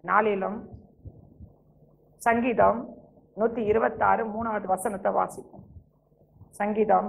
நாளிலும் சங்கீதம் நூத்தி இருபத்தாறு மூணாவது வசனத்தை வாசிப்போம் சங்கீதம்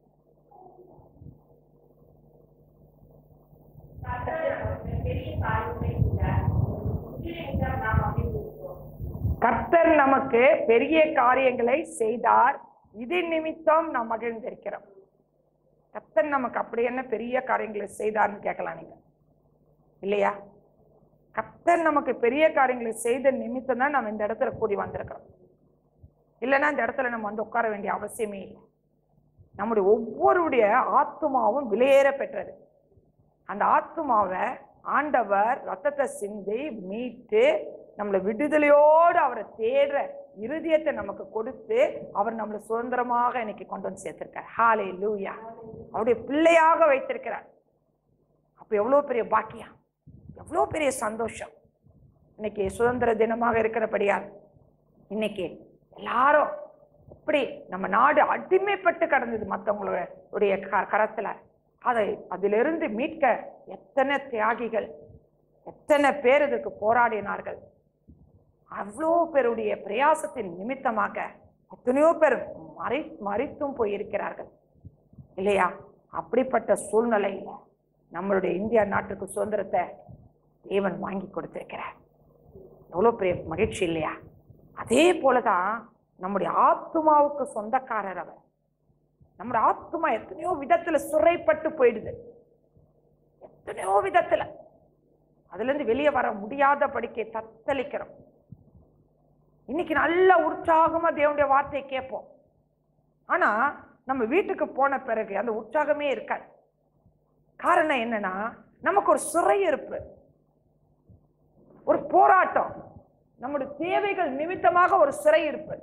கர்த்தர் நமக்கு பெரிய காரியங்களை செய்தார் இது நிமித்தம் நாம் மகிழ்ந்திருக்கிறோம் கர்த்தர் நமக்கு அப்படி என்ன பெரிய காரியங்களை செய்தார்னு கேட்கலாம் நீங்க இல்லையா கர்த்தர் நமக்கு பெரிய காரியங்களை செய்த நிமித்தம் தான் நம்ம இந்த இடத்துல கூடி வந்திருக்கிறோம் இல்லைன்னா இந்த இடத்துல நம்ம வந்து உட்கார வேண்டிய அவசியமே இல்லை நம்முடைய ஒவ்வொருடைய ஆத்துமாவும் விலையேற பெற்றது அந்த ஆத்துமாவை ஆண்டவர் ரத்தத்தை சிந்தி மீட்டு நம்மளை விடுதலையோடு அவரை தேடுற இருதயத்தை நமக்கு கொடுத்து அவர் நம்மளை சுதந்திரமாக இன்னைக்கு கொண்டு வந்து சேர்த்திருக்கார் ஹாலே லூயா அவருடைய பிள்ளையாக வைத்திருக்கிறார் அப்ப எவ்வளவு பெரிய பாக்கியம் எவ்வளவு பெரிய சந்தோஷம் இன்னைக்கு சுதந்திர தினமாக இருக்கிறபடியால் இன்னைக்கு எல்லாரும் இப்படி நம்ம நாடு அடிமைப்பட்டு கடந்தது மற்றவங்களுடைய க- கரத்துல அதை அதிலிருந்து மீட்க எத்தனை தியாகிகள் எத்தனை பேர் இதுக்கு போராடினார்கள் அவ்வளோ பேருடைய பிரயாசத்தின் நிமித்தமாக எத்தனையோ பேர் மறை மறித்தும் போயிருக்கிறார்கள் இல்லையா அப்படிப்பட்ட சூழ்நிலையில நம்மளுடைய இந்தியா நாட்டுக்கு சுதந்திரத்தை தேவன் வாங்கி கொடுத்திருக்கிறார் எவ்வளோ பெரிய மகிழ்ச்சி இல்லையா அதே போலதான் நம்முடைய ஆத்துமாவுக்கு சொந்தக்காரர் அவர் நம்முடைய ஆத்துமா எத்தனையோ விதத்துல சுரைப்பட்டு போயிடுது எத்தனையோ விதத்துல அதுல இருந்து வெளியே வர முடியாதபடிக்கு தத்தளிக்கிறோம் இன்னைக்கு நல்ல உற்சாகமா தேவனுடைய வார்த்தையை கேட்போம் ஆனா நம்ம வீட்டுக்கு போன பிறகு அந்த உற்சாகமே இருக்காது காரணம் என்னன்னா நமக்கு ஒரு சிறையிருப்பு ஒரு போராட்டம் நம்முடைய தேவைகள் நிமித்தமாக ஒரு சிறையிருப்பு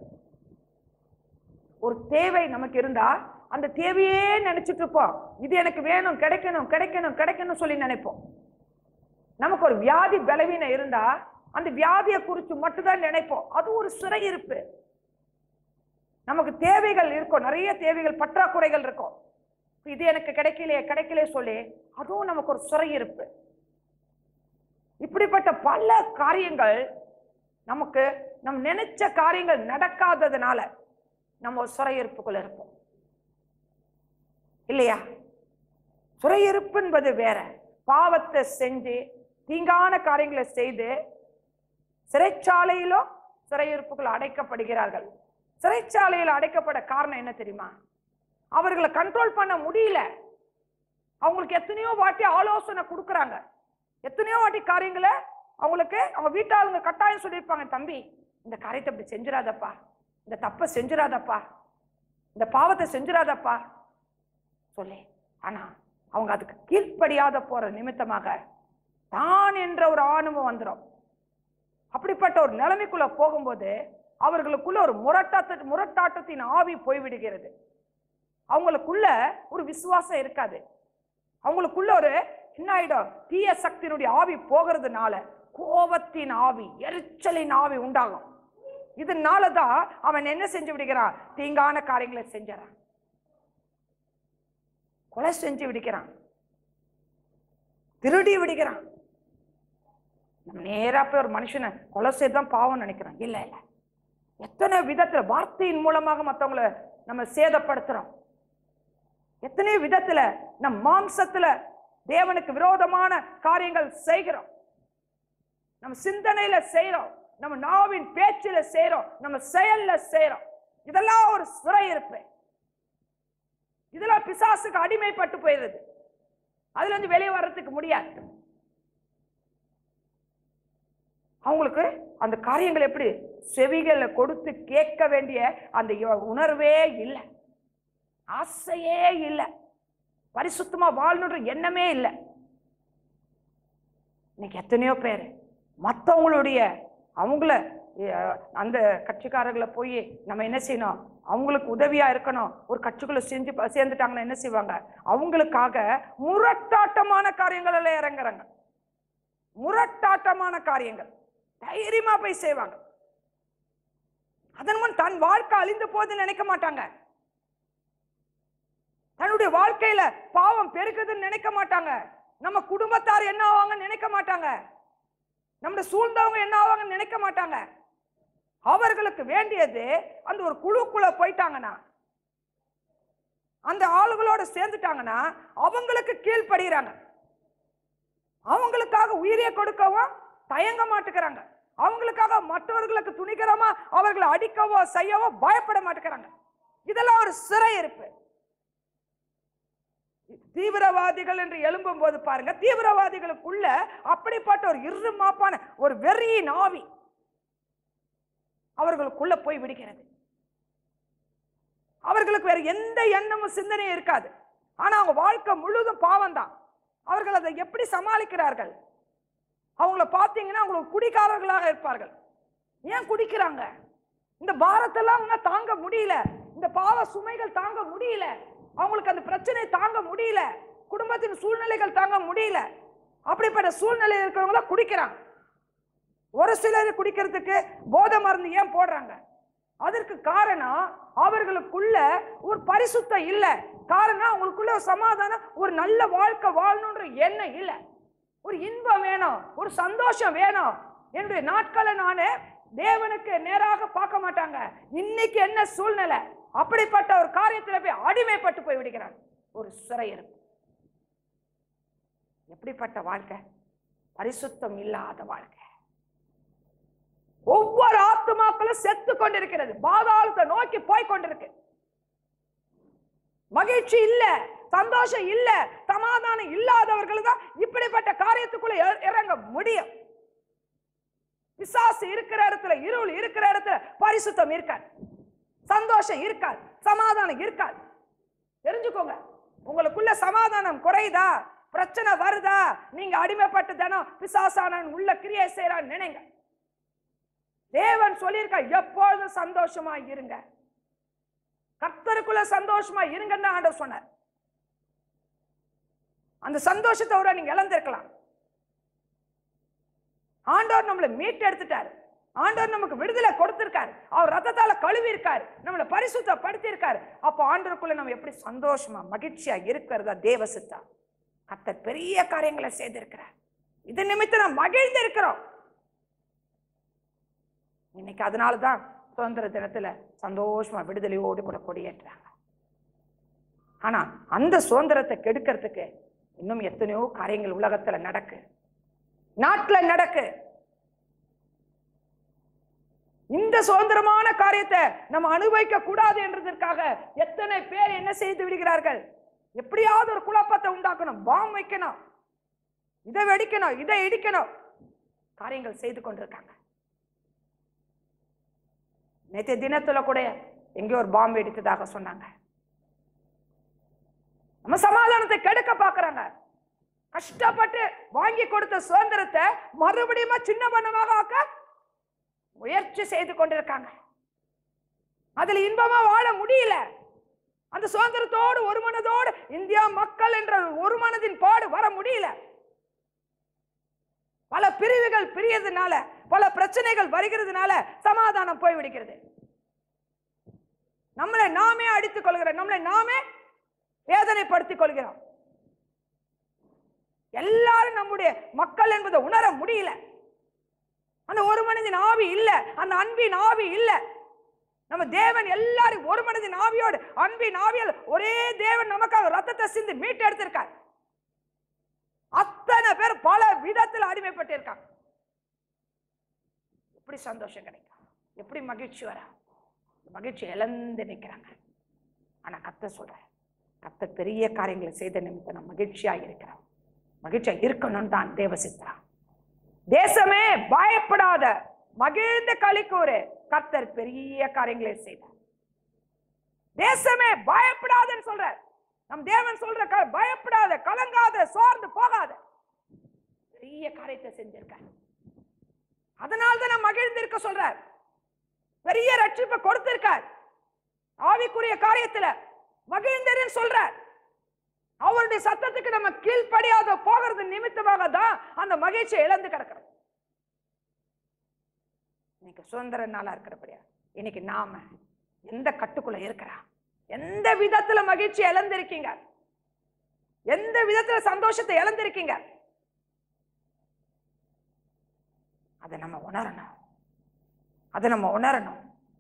ஒரு தேவை நமக்கு இருந்தா அந்த தேவையே நினைச்சிட்டு இருப்போம் இது எனக்கு வேணும் கிடைக்கணும் கிடைக்கணும் கிடைக்கணும் சொல்லி நினைப்போம் நமக்கு ஒரு வியாதி பலவீனம் இருந்தா அந்த வியாதியை குறித்து மட்டும்தான் நினைப்போம் அது ஒரு சிறையிருப்பு நமக்கு தேவைகள் இருக்கும் நிறைய தேவைகள் பற்றாக்குறைகள் இருக்கும் இது எனக்கு கிடைக்கலையே கிடைக்கலையே சொல்லி அதுவும் நமக்கு ஒரு சிறையிருப்பு இப்படிப்பட்ட பல காரியங்கள் நமக்கு நம்ம நினைச்ச காரியங்கள் நடக்காததுனால நம்ம ஒரு சிறையிருப்புக்குள்ள இருப்போம் இல்லையா சிறையிருப்பு என்பது வேற பாவத்தை செஞ்சு தீங்கான காரியங்களை செய்து சிறைச்சாலையிலும் சிறையிருப்புக்குள் அடைக்கப்படுகிறார்கள் சிறைச்சாலையில் அடைக்கப்பட காரணம் என்ன தெரியுமா அவர்களை கண்ட்ரோல் பண்ண முடியல அவங்களுக்கு எத்தனையோ வாட்டி ஆலோசனை கொடுக்குறாங்க எத்தனையோ வாட்டி காரியங்களை அவங்களுக்கு அவங்க வீட்டாளுங்க கட்டாயம் சொல்லியிருப்பாங்க தம்பி இந்த காரியத்தை இப்படி செஞ்சிடாதப்பா இந்த தப்பை செஞ்சிடாதப்பா இந்த பாவத்தை செஞ்சிடாதப்பா சொல்லி ஆனா அவங்க அதுக்கு கீழ்ப்படியாத போற நிமித்தமாக தான் என்ற ஒரு ஆணவம் வந்துடும் அப்படிப்பட்ட ஒரு நிலைமைக்குள்ள போகும்போது அவர்களுக்குள்ள ஒரு முரட்டாட்ட முரட்டாட்டத்தின் ஆவி போய்விடுகிறது அவங்களுக்குள்ள ஒரு விசுவாசம் இருக்காது அவங்களுக்குள்ள ஒரு என்ன ஆயிடும் தீய சக்தியினுடைய ஆவி போகிறதுனால கோபத்தின் ஆவி எரிச்சலின் ஆவி உண்டாகும் இதனால தான் அவன் என்ன செஞ்சு விடுகிறான் தீங்கான காரியங்களை செஞ்சான் கொலை செஞ்சு விடுகிறான் திருடி விடுகிறான் நம்ம நேரா போய் ஒரு மனுஷனை கொலை செய்து தான் பாவம் நினைக்கிறோம் இல்ல இல்ல எத்தனை விதத்துல வார்த்தையின் மூலமாக மத்தவங்கள நம்ம சேதப்படுத்துறோம் எத்தனை விதத்துல நம் மாம்சத்துல தேவனுக்கு விரோதமான காரியங்கள் செய்கிறோம் நம்ம சிந்தனையில செய்றோம் நம்ம நாவின் பேச்சில செய்றோம் நம்ம செயல்ல செய்றோம் இதெல்லாம் ஒரு சிறையிருப்பு இதெல்லாம் பிசாசுக்கு அடிமைப்பட்டு போயிடுது அதுல இருந்து வெளியே வர்றதுக்கு முடியாது அவங்களுக்கு அந்த காரியங்கள் எப்படி செவிகளை கொடுத்து கேட்க வேண்டிய அந்த யோ- உணர்வே இல்லை ஆசையே இல்லை பரிசுத்தமா வாழணுன்ற எண்ணமே இல்லை இன்னைக்கு எத்தனையோ பேர் மற்றவங்களுடைய அவங்கள அஹ், அந்த கட்சிக்காரர்களை போய் நம்ம என்ன செய்யணும் அவங்களுக்கு உதவியா இருக்கணும் ஒரு கட்சிக்குள்ள செஞ்சு ப- சேர்ந்துட்டாங்கன்னா என்ன செய்வாங்க அவங்களுக்காக முரட்டாட்டமான காரியங்கள் எல்லாம் இறங்குறாங்க முரட்டாட்டமான காரியங்கள் தைரியமா போய் செய்வாங்க அதன் முன் தன் வாழ்க்கை அழிந்து போகுதுன்னு நினைக்க மாட்டாங்க தன்னுடைய வாழ்க்கையில பாவம் பெருக்குதுன்னு நினைக்க மாட்டாங்க நம்ம குடும்பத்தார் என்ன ஆவாங்கன்னு நினைக்க மாட்டாங்க நம்மளை சூழ்ந்தவங்க என்ன ஆவாங்கன்னு நினைக்க மாட்டாங்க அவர்களுக்கு வேண்டியது அந்த ஒரு குழுக்குள்ள போயிட்டாங்கன்னா அந்த ஆளுகளோட சேர்ந்துட்டாங்கன்னா அவங்களுக்கு கீழ்ப்படுகிறாங்க அவங்களுக்காக உயிரை கொடுக்கவும் தயங்க மாட்டேங்கிறாங்க அவங்களுக்காக மற்றவர்களுக்கு துணிகரமா அவர்களை அடிக்கவோ செய்யவோ பயப்பட மாட்டேங்கிறாங்க இதெல்லாம் ஒரு சிறையிருப்பு தீவிரவாதிகள் என்று எழும்பும் போது பாருங்க தீவிரவாதிகளுக்குள்ள அப்படிப்பட்ட ஒரு இருமாப்பான ஒரு வெறியின் ஆவி அவர்களுக்குள்ள போய் விடுகிறது அவர்களுக்கு வேற எந்த எண்ணமும் சிந்தனையும் இருக்காது ஆனா அவங்க வாழ்க்கை முழுதும் பாவம் தான் அவர்கள் அதை எப்படி சமாளிக்கிறார்கள் அவங்கள பார்த்தீங்கன்னா அவங்களுக்கு குடிக்காரர்களாக இருப்பார்கள் ஏன் குடிக்கிறாங்க இந்த பாரத்தெல்லாம் அவங்க தாங்க முடியல இந்த பாவ சுமைகள் தாங்க முடியல அவங்களுக்கு அந்த பிரச்சனை தாங்க முடியல குடும்பத்தின் சூழ்நிலைகள் தாங்க முடியல அப்படிப்பட்ட சூழ்நிலை இருக்கிறவங்க தான் குடிக்கிறாங்க ஒரு சிலர் குடிக்கிறதுக்கு போதை மருந்து ஏன் போடுறாங்க அதற்கு காரணம் அவர்களுக்குள்ள ஒரு பரிசுத்தம் இல்ல காரணம் அவங்களுக்குள்ள ஒரு சமாதானம் ஒரு நல்ல வாழ்க்கை வாழணுன்ற எண்ணம் இல்ல ஒரு இன்பம் வேணும் ஒரு சந்தோஷம் வேணும் என்னுடைய நாட்களை நானு தேவனுக்கு நேராக பார்க்க மாட்டாங்க இன்னைக்கு என்ன சூழ்நிலை அப்படிப்பட்ட ஒரு காரியத்துல போய் அடிமைப்பட்டு போய் விடுகிறாங்க ஒரு சிறையிருப்பு எப்படிப்பட்ட வாழ்க்கை பரிசுத்தம் இல்லாத வாழ்க்கை ஒவ்வொரு ஆத்துமாக்களும் செத்து கொண்டிருக்கிறது பாதாளத்தை நோக்கி போய் கொண்டிருக்கு மகிழ்ச்சி இல்ல சந்தோஷம் இல்ல சமாதானம் இல்லாதவர்கள் தான் இப்படிப்பட்ட காரியத்துக்குள்ள இற- இறங்க முடியும் பிசாசு இருக்கிற இடத்துல இருள் இருக்கிற இடத்துல பரிசுத்தம் இருக்காது சந்தோஷம் இருக்காது சமாதானம் இருக்காது தெரிஞ்சுக்கோங்க உங்களுக்குள்ள சமாதானம் குறையுதா பிரச்சனை வருதா நீங்க அடிமைப்பட்டு தானோ பிசாசானன் உள்ள கிரியை செய்யறான்னு நினைங்க தேவன் சொல்லியிருக்கா எப்பொழுதும் சந்தோஷமா இருங்க கர்த்தருக்குள்ள சந்தோஷமா இருங்கன்னு தான் ஆண்டவர் சொன்னார் அந்த சந்தோஷத்தை விட நீங்க இழந்திருக்கலாம் ஆண்டவர் நம்மளை மீட்டு எடுத்துட்டாரு ஆண்டவர் நமக்கு விடுதலை கொடுத்திருக்காரு அவர் ரத்தத்தால கழுவி இருக்காரு நம்மளை பரிசுத்தப்படுத்தி இருக்காரு அப்போ ஆண்டவருக்குள்ள நம்ம எப்படி சந்தோஷமா மகிழ்ச்சியா இருக்கிறதா தேவ சித்தம் கர்த்தர் பெரிய காரியங்களை செய்திருக்கிறார் இது நிமித்தம் நாம் மகிழ்ந்து இருக்கிறோம் இன்னைக்கு அதனால தான் சுதந்திர தினத்துல சந்தோஷமா விடுதலையோடு கூட கொடியேற்றுறாங்க ஆனா அந்த சுதந்திரத்தை கெடுக்கிறதுக்கு இன்னும் எத்தனையோ காரியங்கள் உலகத்துல நடக்கு நாட்டுல நடக்கு இந்த சுதந்திரமான காரியத்தை நம்ம அனுபவிக்க கூடாது என்றதற்காக எத்தனை பேர் என்ன செய்து விடுகிறார்கள் எப்படியாவது ஒரு குழப்பத்தை உண்டாக்கணும் பாம் வைக்கணும் இதை வெடிக்கணும் இதை இடிக்கணும் காரியங்கள் செய்து கொண்டிருக்காங்க நேற்று தினத்துல கூட எங்கேயோ ஒரு பாம்பு வெடித்ததாக சொன்னாங்க நம்ம சமாதானத்தை கெடுக்க பார்க்கறாங்க கஷ்டப்பட்டு வாங்கி கொடுத்த சுதந்திரத்தை மறுபடியும் சின்ன பண்ணமாக ஆக்க முயற்சி செய்து கொண்டிருக்காங்க அதுல இன்பமா வாழ முடியல அந்த சுதந்திரத்தோடு ஒரு மனதோடு இந்தியா மக்கள் என்ற ஒரு மனதின் பாடு வர முடியல பல பிரிவுகள் பிரியறதுனால பல பிரச்சனைகள் வருகிறதுனால சமாதானம் போய் விடுகிறது நம்மளை நாமே அடித்துக் கொள்கிறோம் நம்மளை நாமே வேதனைப்படுத்திக் கொள்கிறோம் எல்லாரும் நம்முடைய மக்கள் என்பதை உணர முடியல அந்த ஒரு மனிதன் ஆவி இல்ல அந்த அன்பின் ஆவி இல்ல நம்ம தேவன் எல்லாரும் ஒரு மனிதன் ஆவியோடு அன்பின் ஆவியால் ஒரே தேவன் நமக்காக ரத்தத்தை சிந்தி மீட்டு எடுத்திருக்கார் அத்தனை பேர் பல விதத்தில் அடிமைப்பட்டு இருக்காங்க எப்படி சந்தோஷம் கிடைக்கும் எப்படி மகிழ்ச்சி வர மகிழ்ச்சி இழந்து நிற்கிறாங்க ஆனா கத்த சொல்ற கத்த பெரிய காரியங்களை செய்த நிமித்தம் நான் மகிழ்ச்சியா இருக்கிறோம் மகிழ்ச்சியா இருக்கணும்னு தான் தேவ சித்தா தேசமே பயப்படாத மகிழ்ந்த களிக்கூறு கர்த்தர் பெரிய காரியங்களை செய்தார் தேசமே பயப்படாதன்னு சொல்ற நம் தேவன் சொல்ற க- பயப்படாத கலங்காத சோர்ந்து போகாத பெரிய காரியத்தை செஞ்சிருக்கார் அதனால தான் நான் மகிழ்ந்திருக்க சொல்றார் பெரிய ரட்சிப்பை கொடுத்திருக்கார் ஆவிக்குரிய காரியத்துல மகிழ்ந்தருன்னு சொல்றார் அவருடைய சத்தத்துக்கு நம்ம கீழ்ப்படியாத போகிறது நிமித்தமாக தான் அந்த மகிழ்ச்சியை இழந்து கிடக்கிறோம் இன்னைக்கு சுதந்திர நாளா இருக்கிறபடியா இன்னைக்கு நாம எந்த கட்டுக்குள்ள இருக்கிறா எந்த விதத்துல மகிழ்ச்சி இழந்திருக்கீங்க எந்த விதத்துல சந்தோஷத்தை இழந்திருக்கீங்க அதை நம்ம உணரணும் அதை நம்ம உணரணும்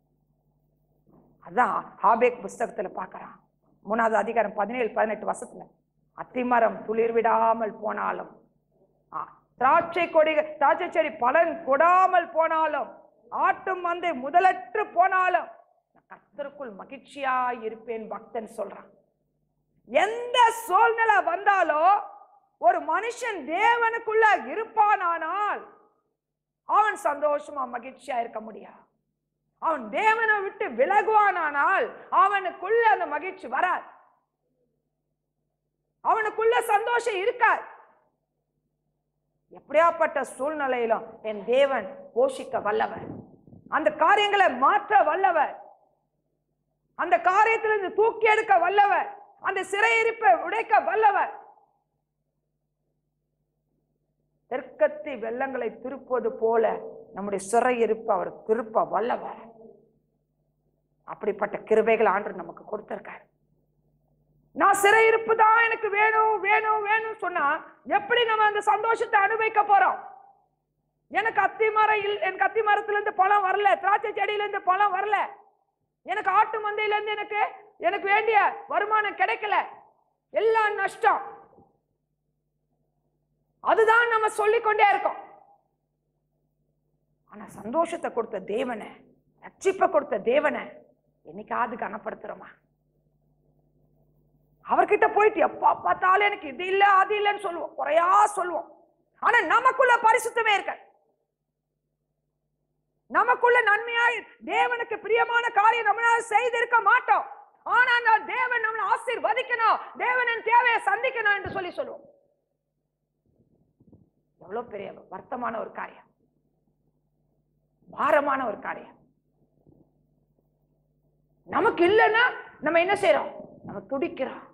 அதான் ஹாபேக் புஸ்தகத்துல பார்க்கறான் மூணாவது அதிகாரம் பதினேழு பதினெட்டு வருஷத்துல அத்திமரம் துளிர் விடாமல் போனாலும் ஆ, திராட்சை கொடி திராட்சை செடி பலன் கொடாமல் போனாலும் ஆட்டும் மந்தை முதலற்று போனாலும் நான் கர்த்தருக்குள் மகிழ்ச்சியாய் இருப்பேன் பக்தன் சொல்றான் எந்த சூழ்நிலை வந்தாலும் ஒரு மனுஷன் தேவனுக்குள்ள இருப்பானானால் அவன் சந்தோஷமா மகிழ்ச்சியா இருக்க முடியாது அவன் தேவனை விட்டு விலகுவானானால் அவனுக்குள்ள அந்த மகிழ்ச்சி வராது அவனுக்குள்ள சந்தோஷம் இருக்காது எப்படியாப்பட்ட சூழ்நிலையிலும் என் தேவன் போஷிக்க வல்லவர் அந்த காரியங்களை மாற்ற வல்லவர் அந்த காரியத்திலிருந்து தூக்கி எடுக்க வல்லவர் அந்த சிறையிருப்பை உடைக்க வல்லவர் தெற்கத்தி வெள்ளங்களை திருப்பது போல நம்முடைய சிறையிருப்பு அவர் திருப்ப வல்லவர் அப்படிப்பட்ட கிருபைகள் ஆண்டு நமக்கு கொடுத்திருக்காரு நான் சிறையிருப்பு தான் எனக்கு வேணும் வேணும் வேணும் சொன்னா எப்படி நம்ம அந்த சந்தோஷத்தை அனுபவிக்க போறோம் எனக்கு அத்தி மரம் இல் எனக்கு அத்தி மரத்துல இருந்து பழம் வரல திராட்சை செடியில இருந்து பழம் வரல எனக்கு ஆட்டு மந்தையில இருந்து எனக்கு எனக்கு வேண்டிய வருமானம் கிடைக்கல எல்லாம் நஷ்டம் அதுதான் நம்ம சொல்லிக்கொண்டே இருக்கோம் ஆனா சந்தோஷத்தை கொடுத்த தேவனை ரட்சிப்பை கொடுத்த தேவனை என்னைக்காவது கனப்படுத்துறோமா அவர்கிட்ட போயிட்டு எப்ப பார்த்தாலும் எனக்கு இது இல்ல அது இல்லைன்னு சொல்லுவோம் குறையா சொல்லுவோம் ஆனா நமக்குள்ள பரிசுத்தமே இருக்க நமக்குள்ள நன்மையாய் தேவனுக்கு பிரியமான காரியம் நம்மளால செய்திருக்க மாட்டோம் ஆனா நான் தேவன் நம்மளை ஆசீர்வதிக்கணும் தேவனின் தேவையை சந்திக்கணும் என்று சொல்லி சொல்லுவோம் எவ்வளவு பெரிய வருத்தமான ஒரு காரியம் பாரமான ஒரு காரியம் நமக்கு இல்லைன்னா நம்ம என்ன செய்யறோம் நம்ம துடிக்கிறோம்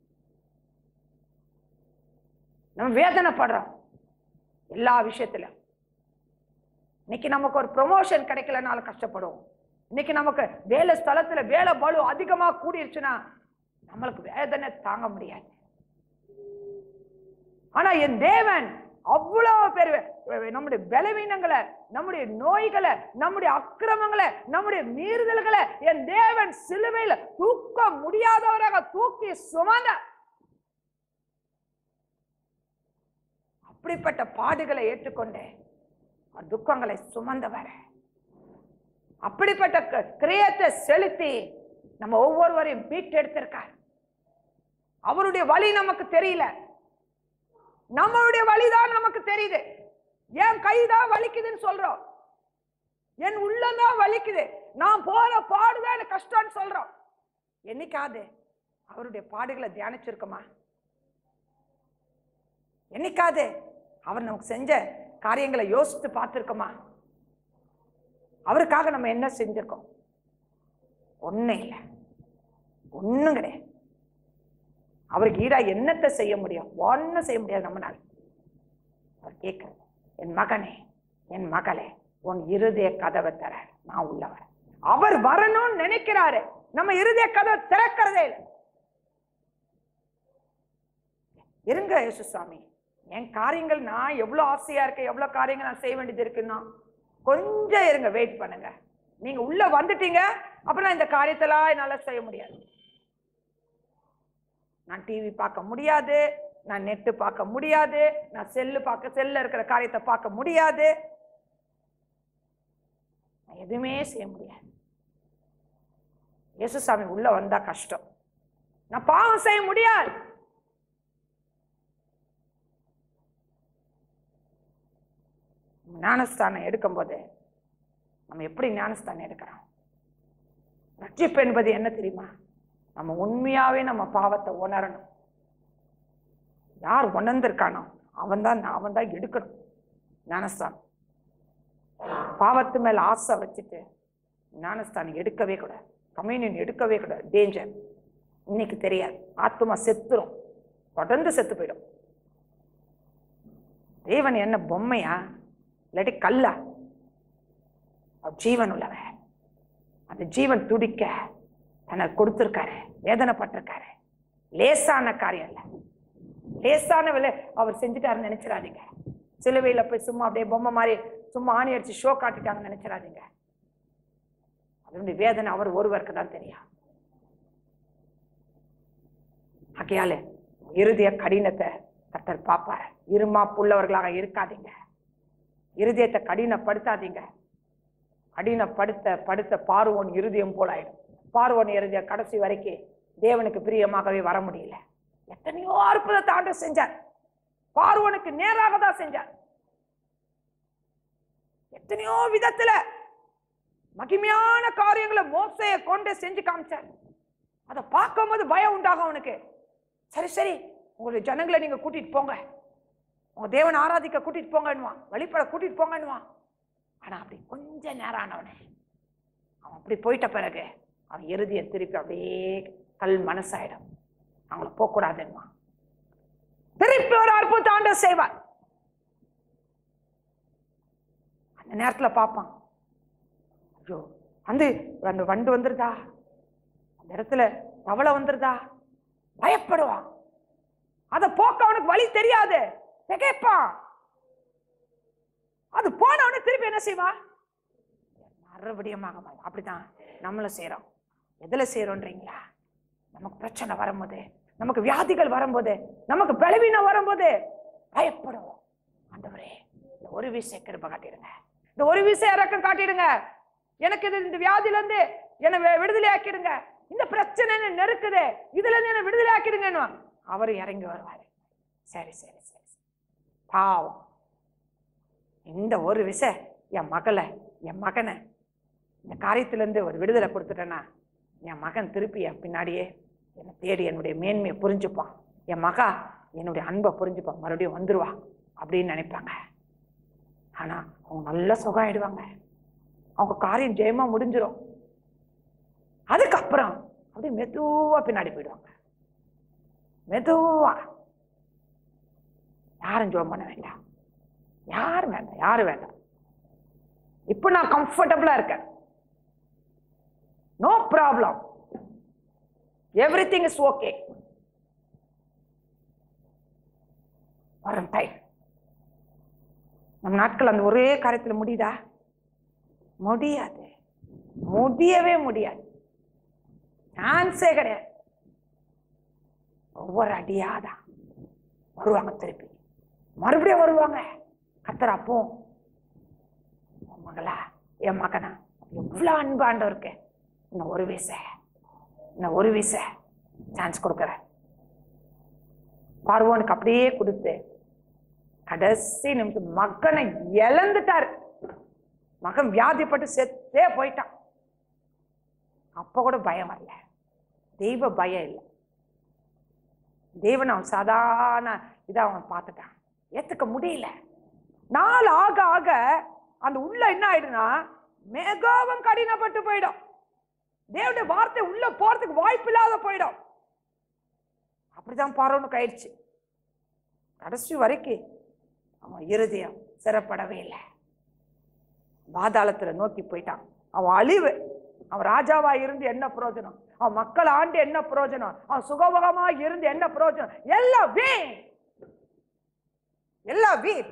நம்ம வேதனைப்படுறோம் எல்லா விஷயத்திலும் இன்னைக்கு நமக்கு ஒரு ப்ரொமோஷன் கிடைக்கலனாலும் கஷ்டப்படுவோம் இன்னைக்கு நமக்கு வேலை ஸ்தலத்துல வேலை பளு அதிகமா கூடிருச்சுன்னா நம்மளுக்கு வேதனை தாங்க முடியாது ஆனா என் தேவன் அவ்வளவு பேர் நம்முடைய பலவீனங்களை நம்முடைய நோய்களை நம்முடைய அக்கிரமங்களை நம்முடைய மீறுதல்களை என் தேவன் சிலுவையில தூக்க முடியாதவராக தூக்கி சுமந்த அப்படிப்பட்ட பாடுகளை ஏற்றுக்கொண்டேன் அவர் துக்கங்களை சுமந்தவர் அப்படிப்பட்ட க- கிரியத்தை செலுத்தி நம்ம ஒவ்வொருவரையும் மீட்டெடுத்திருக்கார் அவருடைய வழி நமக்கு தெரியல நம்மளுடைய வழிதான் நமக்கு தெரியுது என் கைதான் வலிக்குதுன்னு சொல்றோம் என் உள்ளம்தான் வலிக்குது நான் போற பாடுதான் எனக்கு கஷ்டம்னு சொல்றோம் என்னைக்காவது அவருடைய பாடுகளை தியானிச்சிருக்கோமா என்னைக்காவது அவர் நமக்கு செஞ்ச காரியங்களை யோசித்து பார்த்திருக்கோமா அவருக்காக நம்ம என்ன செஞ்சிருக்கோம் ஒண்ணும் இல்லை ஒண்ணும் கிடையாது அவருக்கு ஈடா என்னத்தை செய்ய முடியும் ஒன்னும் செய்ய முடியாது நம்மனால அவர் கேட்கிறது என் மகனே என் மகளே உன் இருதய கதவை தர நான் உள்ளவர் அவர் வரணும்னு நினைக்கிறாரு நம்ம இருதய கதவை திறக்கிறதே இல்லை இருங்க யேசுசாமி என் காரியங்கள் நான் எவ்வளவு ஆசையா இருக்கேன் எவ்வளவு காரியங்கள் நான் செய்ய வேண்டியது இருக்குன்னா கொஞ்சம் இருங்க வெயிட் பண்ணுங்க நீங்க உள்ள வந்துட்டீங்க அப்புறம் இந்த காரியத்தெல்லாம் என்னால செய்ய முடியாது நான் டிவி பார்க்க முடியாது நான் நெட்டு பார்க்க முடியாது நான் செல்லு பார்க்க செல்ல இருக்கிற காரியத்தை பார்க்க முடியாது நான் எதுவுமே செய்ய முடியாது இயேசுசாமி உள்ள வந்தா கஷ்டம் நான் பாவம் செய்ய முடியாது ஞானஸ்தானம் எடுக்கும்போது நம்ம எப்படி ஞானஸ்தானம் எடுக்கிறோம் ரட்சிப்பு என்பது என்ன தெரியுமா நம்ம உண்மையாவே நம்ம பாவத்தை உணரணும் யார் உணர்ந்திருக்கானோ அவன் தான் அவன் தான் எடுக்கணும் ஞானஸ்தானம் பாவத்து மேல ஆசை வச்சுட்டு ஞானஸ்தானம் எடுக்கவே கூடாது கம்யூனியன் எடுக்கவே கூடாது டேஞ்சர் இன்னைக்கு தெரியாது ஆத்மா செத்துரும் தொடர்ந்து செத்து போயிடும் தேவன் என்ன பொம்மையா இல்லாட்டி கல்லா அவர் ஜீவன் உள்ளவன் அந்த ஜீவன் துடிக்க தனக்கு கொடுத்திருக்காரு வேதனைப்பட்டிருக்காரு லேசான காரியம் இல்ல லேசான விலை அவர் செஞ்சுட்டாருன்னு நினைச்சிடாதீங்க சிலுவையில போய் சும்மா அப்படியே பொம்மை மாதிரி சும்மா ஆணி அடிச்சு ஷோ காட்டிட்டாங்கன்னு நினைச்சிடாதீங்க அதனுடைய வேதனை அவர் ஒருவருக்கு தான் தெரியும் ஆகையால இருதய கடினத்தை கர்த்தர் பார்ப்பார் இருமாப்புள்ளவர்களாக இருக்காதீங்க இருதயத்தை கடினப்படுத்தாதீங்க கடினப்படுத்த படுத்த பார்வோன் இருதயம் போல ஆயிடும் பார்வோன் இருதய கடைசி வரைக்கும் தேவனுக்கு பிரியமாகவே வர முடியல எத்தனையோ அற்புதத்தை ஆண்டு செஞ்சார் பார்வோனுக்கு நேராக தான் செஞ்சார் எத்தனையோ விதத்துல மகிமையான காரியங்களை மோசையை கொண்டு செஞ்சு காமிச்சார் அதை பார்க்கும்போது பயம் உண்டாகும் அவனுக்கு சரி சரி உங்களுடைய ஜனங்களை நீங்க கூட்டிட்டு போங்க உங்க தேவனை ஆராதிக்க கூட்டிட்டு போங்கன்னுவான் வழிபட கூட்டிட்டு போங்கன்னுவான் ஆனா அப்படி கொஞ்ச நேரம் ஆனவனே அவன் அப்படி போயிட்ட பிறகு அவன் இறுதியை திருப்பி அப்படியே கல் மனசாயிடும் அவங்கள போகக்கூடாதுன்னுவான் திருப்பி ஒரு அற்புத ஆண்டவர் செய்வார் அந்த நேரத்துல பார்ப்பான் ஐயோ வந்து அந்த வண்டு வந்துருதா அந்த இடத்துல தவளை வந்துருதா பயப்படுவான் அதை போக்க அவனுக்கு வழி தெரியாது திகைப்பான் அது போனவனு திருப்பி என்ன செய்வான் மறுபடியும் ஆக மாட்டான். அப்படிதான் நம்மளும் செய்றோம் எதுல செய்றோன்றீங்களா நமக்கு பிரச்சனை வரும்போது நமக்கு வியாதிகள் வரும்போது நமக்கு பலவீனம் வரும்போது பயப்படுவோம் ஆண்டவரே இந்த ஒரு விஷய கிருப காட்டிடுங்க இந்த ஒரு விஷயம் இறக்கம் காட்டிடுங்க எனக்கு இது இந்த வியாதியில இருந்து என்னை வி- விடுதலை ஆக்கிடுங்க இந்த பிரச்சனை என்ன நெருக்குது இதுல இருந்து என்ன விடுதலை ஆக்கிடுங்கன்னு அவர் இறங்கி வருவாரு சரி சரி சரி சரி. பாவம் இந்த ஒரு விஷயம் என் மகளை என் மகனை இந்த காரியத்திலேருந்து ஒரு விடுதலை கொடுத்துட்டேன்னா என் மகன் திருப்பி என் பின்னாடியே என்னை தேடி என்னுடைய மேன்மையை புரிஞ்சுப்பான் என் மகா என்னுடைய அன்பை புரிஞ்சுப்பான் மறுபடியும் வந்துருவா அப்படின்னு நினைப்பாங்க ஆனா அவங்க நல்லா சுகம் ஆயிடுவாங்க அவங்க காரியம் ஜெயமா முடிஞ்சிரும் அதுக்கப்புறம் அப்படியே மெதுவா பின்னாடி போயிடுவாங்க மெதுவா யாரும் ஜோம் பண்ண வேண்டாம் யாரும் வேண்டாம் யாரும் வேண்டாம் இப்போ நான் கம்ஃபர்டபுளா இருக்கேன் no problem everything is okay வரும் டைம் நம் நாட்கள் அந்த ஒரே காரியத்தில் முடியுதா முடியாது முடியவே முடியாது சான்ஸே கிடையாது ஒவ்வொரு அடியாதான் வருவாங்க திருப்பி மறுபடியும் வருவாங்க கத்தர் அப்போ உன் மகளா என் மகனா எவ்வளோ அன்பாண்டவருக்கு இன்னும் ஒரு வீச இன்னும் ஒரு வீச சான்ஸ் கொடுக்குறேன் பார்வோனுக்கு அப்படியே கொடுத்து கடைசி நிமிஷம் மகனை இழந்துட்டாரு மகன் வியாதிப்பட்டு செத்தே போயிட்டான் அப்ப கூட பயம் வரல தெய்வ பயம் இல்லை தேவன் அவன் சாதாரண இதை அவன் பார்த்துட்டான் ஏத்துக்க முடியல நாள் ஆக ஆக அந்த உள்ள என்ன ஆயிடுனா மிகவும் கடினப்பட்டு போயிடும் தேவனுடைய வார்த்தை உள்ள போறதுக்கு வாய்ப்பு இல்லாத போயிடும் அப்படிதான் பார்வனுக்கு ஆயிடுச்சு கடைசி வரைக்கும் அவன் இருதயம் சிறப்படவே இல்லை பாதாளத்துல நோக்கி போயிட்டான் அவன் அழிவு அவன் ராஜாவா இருந்து என்ன பிரயோஜனம் அவன் மக்கள் ஆண்டு என்ன பிரயோஜனம் அவன் சுகபகமா இருந்து என்ன பிரயோஜனம் எல்லாம் வீண் எல்லாம் வீண்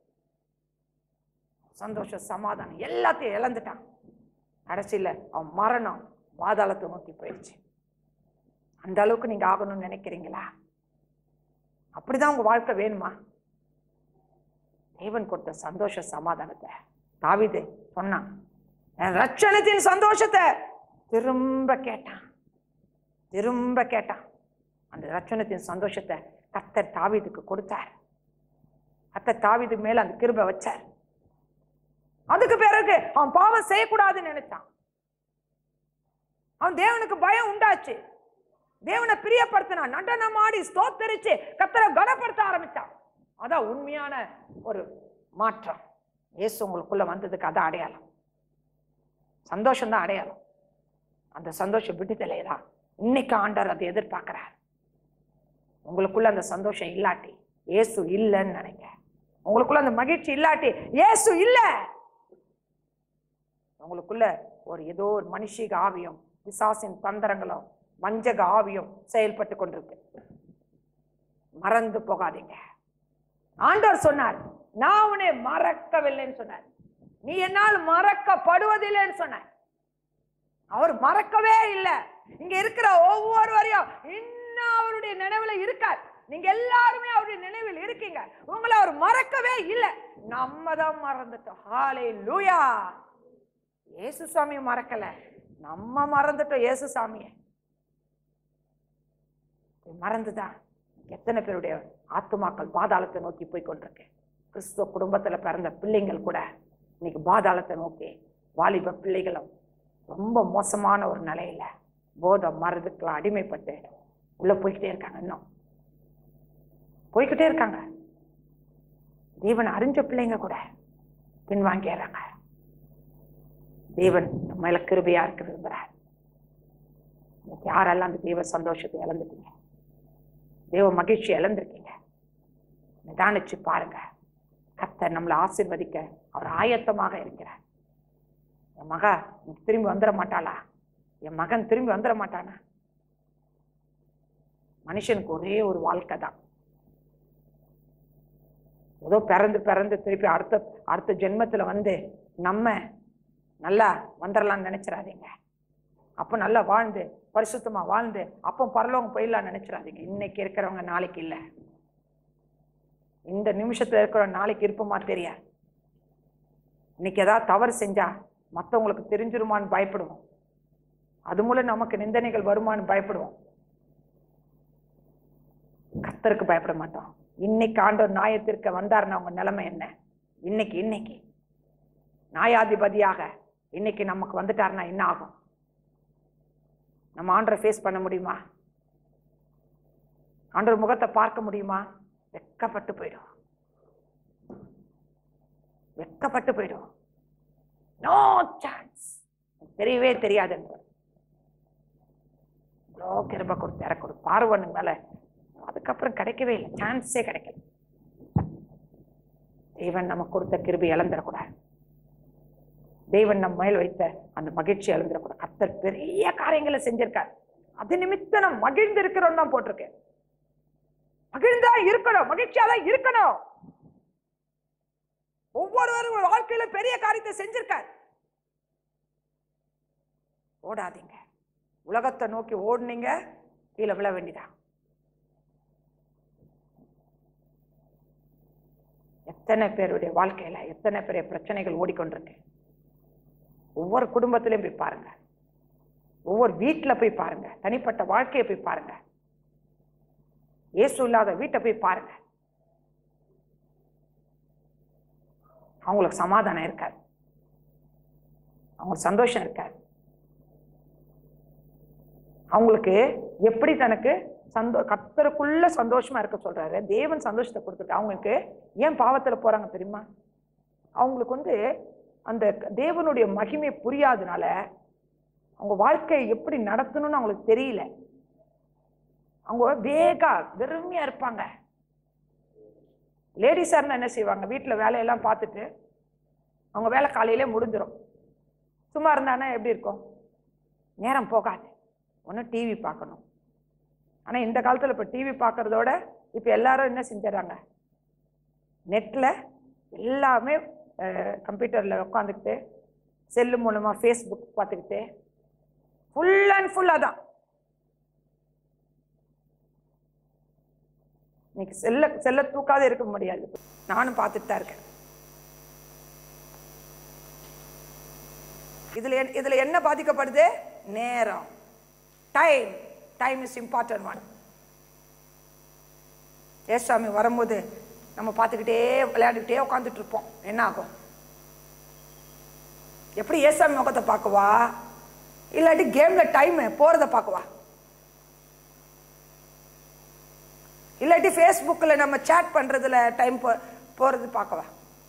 சந்தோஷம் சமாதானம் எல்லாத்தையும் இழந்துட்டான் கடைசியில அவன் மரணம் பாதாளத்தை நோக்கி போயிடுச்சு அந்த அளவுக்கு நீங்க ஆகணும்னு நினைக்கிறீங்களா அப்படிதான் உங்க வாழ்க்கை வேணுமா தேவன் கொடுத்த சந்தோஷ சமாதானத்தை தாவீது சொன்னான் என் ரட்சணத்தின் சந்தோஷத்தை திரும்ப கேட்டான் திரும்ப கேட்டான் அந்த ரட்சணத்தின் சந்தோஷத்தை கர்த்தர் தாவீதுக்கு கொடுத்தார் கர்த்தர் தாவீது மேல அந்த கிருபை வச்சார் அதுக்கு பிறகு அவன் பாவம் செய்யக்கூடாதுன்னு நினைச்சான் அவன் தேவனுக்கு பயம் உண்டாச்சு தேவனை பிரியப்படுத்தினான் நடனம் ஆடி ஸ்தோத்தரிச்சு கத்தரை கனப்படுத்த ஆரம்பிச்சான் அதான் உண்மையான ஒரு மாற்றம் இயேசு உங்களுக்குள்ள வந்ததுக்கு அதான் அடையாளம் சந்தோஷம் தான் அடையாளம் அந்த சந்தோஷம் விடுதலை தான் இன்னைக்கு ஆண்டவர் அதை எதிர்பார்க்கிறார் உங்களுக்குள்ள அந்த சந்தோஷம் இல்லாட்டி இயேசு இல்லைன்னு நினைங்க உங்களுக்குள்ள அந்த மகிழ்ச்சி இல்லாட்டி இயேசு இல்ல உங்களுக்குள்ள ஒரு ஏதோ ஒரு மனுஷிக ஆவியம் பிசாசின் தந்திரங்களும் வஞ்சக ஆவியும் செயல்பட்டு கொண்டிருக்கு மறந்து போகாதீங்க ஆண்டவர் சொன்னார் நான் உன்னை மறக்கவில்லைன்னு சொன்னார் நீ என்னால் மறக்கப்படுவதில்லைன்னு சொன்ன அவர் மறக்கவே இல்லை இங்க இருக்கிற ஒவ்வொருவரையும் இன்னும் அவருடைய நினைவுல இருக்கார் நீங்க எல்லாருமே அவருடைய நினைவில் இருக்கீங்க உங்களை அவர் மறக்கவே இல்லை நம்ம தான் மறந்துட்டோம் ஹாலே லூயா இயேசு சாமி மறக்கல நம்ம மறந்துட்டோம் இயேசு சாமியை மறந்துதான் எத்தனை பேருடைய ஆத்துமாக்கள் பாதாளத்தை நோக்கி போய் கொண்டிருக்கு கிறிஸ்துவ குடும்பத்துல பிறந்த பிள்ளைங்கள் கூட இன்னைக்கு பாதாளத்தை நோக்கி வாலிப பிள்ளைகளும் ரொம்ப மோசமான ஒரு நிலையில போதை மருந்துக்கெல்லாம் அடிமைப்பட்டு உள்ள போய்கிட்டே இருக்காங்க இன்னும் போய்கிட்டே இருக்காங்க தேவன் அறிஞ்ச பிள்ளைங்க கூட பின்வாங்கிடுறாங்க தேவன் நம்ம மேல கிருபையா இருக்க விரும்புறார் இன்னைக்கு யாரெல்லாம் அந்த தேவ சந்தோஷத்தை இழந்துட்டீங்க தேவ மகிழ்ச்சி இழந்திருக்கீங்க நிதானிச்சு பாருங்க கர்த்தர் நம்மளை ஆசீர்வதிக்க அவர் ஆயத்தமாக இருக்கிறார் என் மக இன்னைக்கு திரும்பி வந்துட மாட்டாளா என் மகன் திரும்பி வந்துட மாட்டானா மனுஷனுக்கு ஒரே ஒரு வாழ்க்கை தான் ஏதோ பிறந்து பிறந்து திருப்பி அடுத்த அடுத்த ஜென்மத்துல வந்து நம்ம நல்லா வந்துடலாம்னு நினைச்சிடாதீங்க அப்போ நல்லா வாழ்ந்து பரிசுத்தமா வாழ்ந்து அப்போ பரலோகம் போயிடலாம் நினைச்சிடாதீங்க இன்னைக்கு இருக்கிறவங்க நாளைக்கு இல்லை இந்த நிமிஷத்துல இருக்கிற நாளைக்கு இருப்போமா தெரியாது இன்னைக்கு ஏதாவது தவறு செஞ்சா மற்றவங்களுக்கு தெரிஞ்சிருமான்னு பயப்படுவோம் அது மூலம் நமக்கு நிந்தனைகள் வருமான்னு பயப்படுவோம் கர்த்தருக்கு பயப்பட மாட்டோம் இன்னைக்கு ஆண்டவர் நியாயத்திற்கு வந்தாருன்னா அவங்க நிலைமை என்ன இன்னைக்கு இன்னைக்கு நியாயாதிபதியாக இன்னைக்கு நமக்கு வந்துட்டாருன்னா என்ன ஆகும் நம்ம ஆண்டரை ஃபேஸ் பண்ண முடியுமா ஆண்டவர் முகத்தை பார்க்க முடியுமா வெக்கப்பட்டு போயிடும் வெக்கப்பட்டு போயிடும் நோ சான்ஸ் தெரியவே தெரியாது என்பவர் இவ்வளோ கிருப கொடுத்து இறக்க கொடுத்து பார்வனுக்கு மேல அதுக்கப்புறம் கிடைக்கவே இல்லை சான்ஸே கிடைக்கல தேவன் நமக்கு கொடுத்த கிருபை இழந்துடக்கூடாது தேவன் நம்ம மேல் வைத்த அந்த மகிழ்ச்சி இழந்துடக்கூடாது கர்த்தர் பெரிய காரியங்களை செஞ்சிருக்கார் அது நிமித்தம் நம்ம மகிழ்ந்து இருக்கிறோம் தான் போட்டிருக்கேன் மகிழ்ந்தா இருக்கணும் மகிழ்ச்சியா தான் இருக்கணும் ஒவ்வொருவரும் ஒரு வாழ்க்கையில பெரிய காரியத்தை செஞ்சிருக்கார் ஓடாதீங்க உலகத்தை நோக்கி ஓடுனீங்க கீழே விழ வேண்டியதான் எத்தனை பேருடைய வாழ்க்கையில எத்தனை பெரிய பிரச்சனைகள் ஓடிக்கொண்டிருக்கு ஒவ்வொரு குடும்பத்திலையும் போய் பாருங்க ஒவ்வொரு வீட்டுல போய் பாருங்க தனிப்பட்ட வாழ்க்கையை போய் பாருங்க இயேசு இல்லாத வீட்டை போய் பாருங்க அவங்களுக்கு சமாதானம் இருக்காது அவங்களுக்கு சந்தோஷம் இருக்காது அவங்களுக்கு எப்படி தனக்கு சந்தோ கத்தருக்குள்ள சந்தோஷமா இருக்க சொல்றாரு தேவன் சந்தோஷத்தை கொடுத்துருக்கு அவங்களுக்கு ஏன் பாவத்துல போறாங்க தெரியுமா அவங்களுக்கு வந்து அந்த தேவனுடைய மகிமை புரியாதனால அவங்க வாழ்க்கையை எப்படி நடத்தணும்னு அவங்களுக்கு தெரியல அவங்க வேகா வெறுமையா இருப்பாங்க லேடிஸாக இருந்தால் என்ன செய்வாங்க வீட்டில் வேலையெல்லாம் பார்த்துட்டு அவங்க வேலை காலையிலே முடிஞ்சிடும் சும்மா இருந்தானா எப்படி இருக்கும் நேரம் போகாது ஒன்று டிவி பார்க்கணும் ஆனால் இந்த காலத்தில் இப்போ டிவி பார்க்குறதோட இப்போ எல்லாரும் என்ன செஞ்சிடறாங்க நெட்டில் எல்லாமே கம்ப்யூட்டரில் உட்காந்துக்கிட்டு செல்லு மூலமாக ஃபேஸ்புக் பார்த்துக்கிட்டு ஃபுல் அண்ட் ஃபுல்லாக தான் இன்னைக்கு செல்ல செல்ல தூக்காத இருக்க முடியாது நானும் பார்த்துட்டு தான் இருக்கேன் இதுல என்- இதுல என்ன பாதிக்கப்படுது நேரம் time time is important one ஏசாமி வரும்போது நம்ம பார்த்துக்கிட்டே விளையாடிக்கிட்டே உட்காந்துட்டு இருப்போம் என்ன ஆகும் எப்படி ஏசாமி முகத்தை பார்க்கவா இல்லாட்டி கேம்ல டைம் போறத பார்க்கவா இல்லாட்டி ஃபேஸ்புக்கில் நம்ம சேட் பண்றதுல டைம் போ போறது பார்க்கவா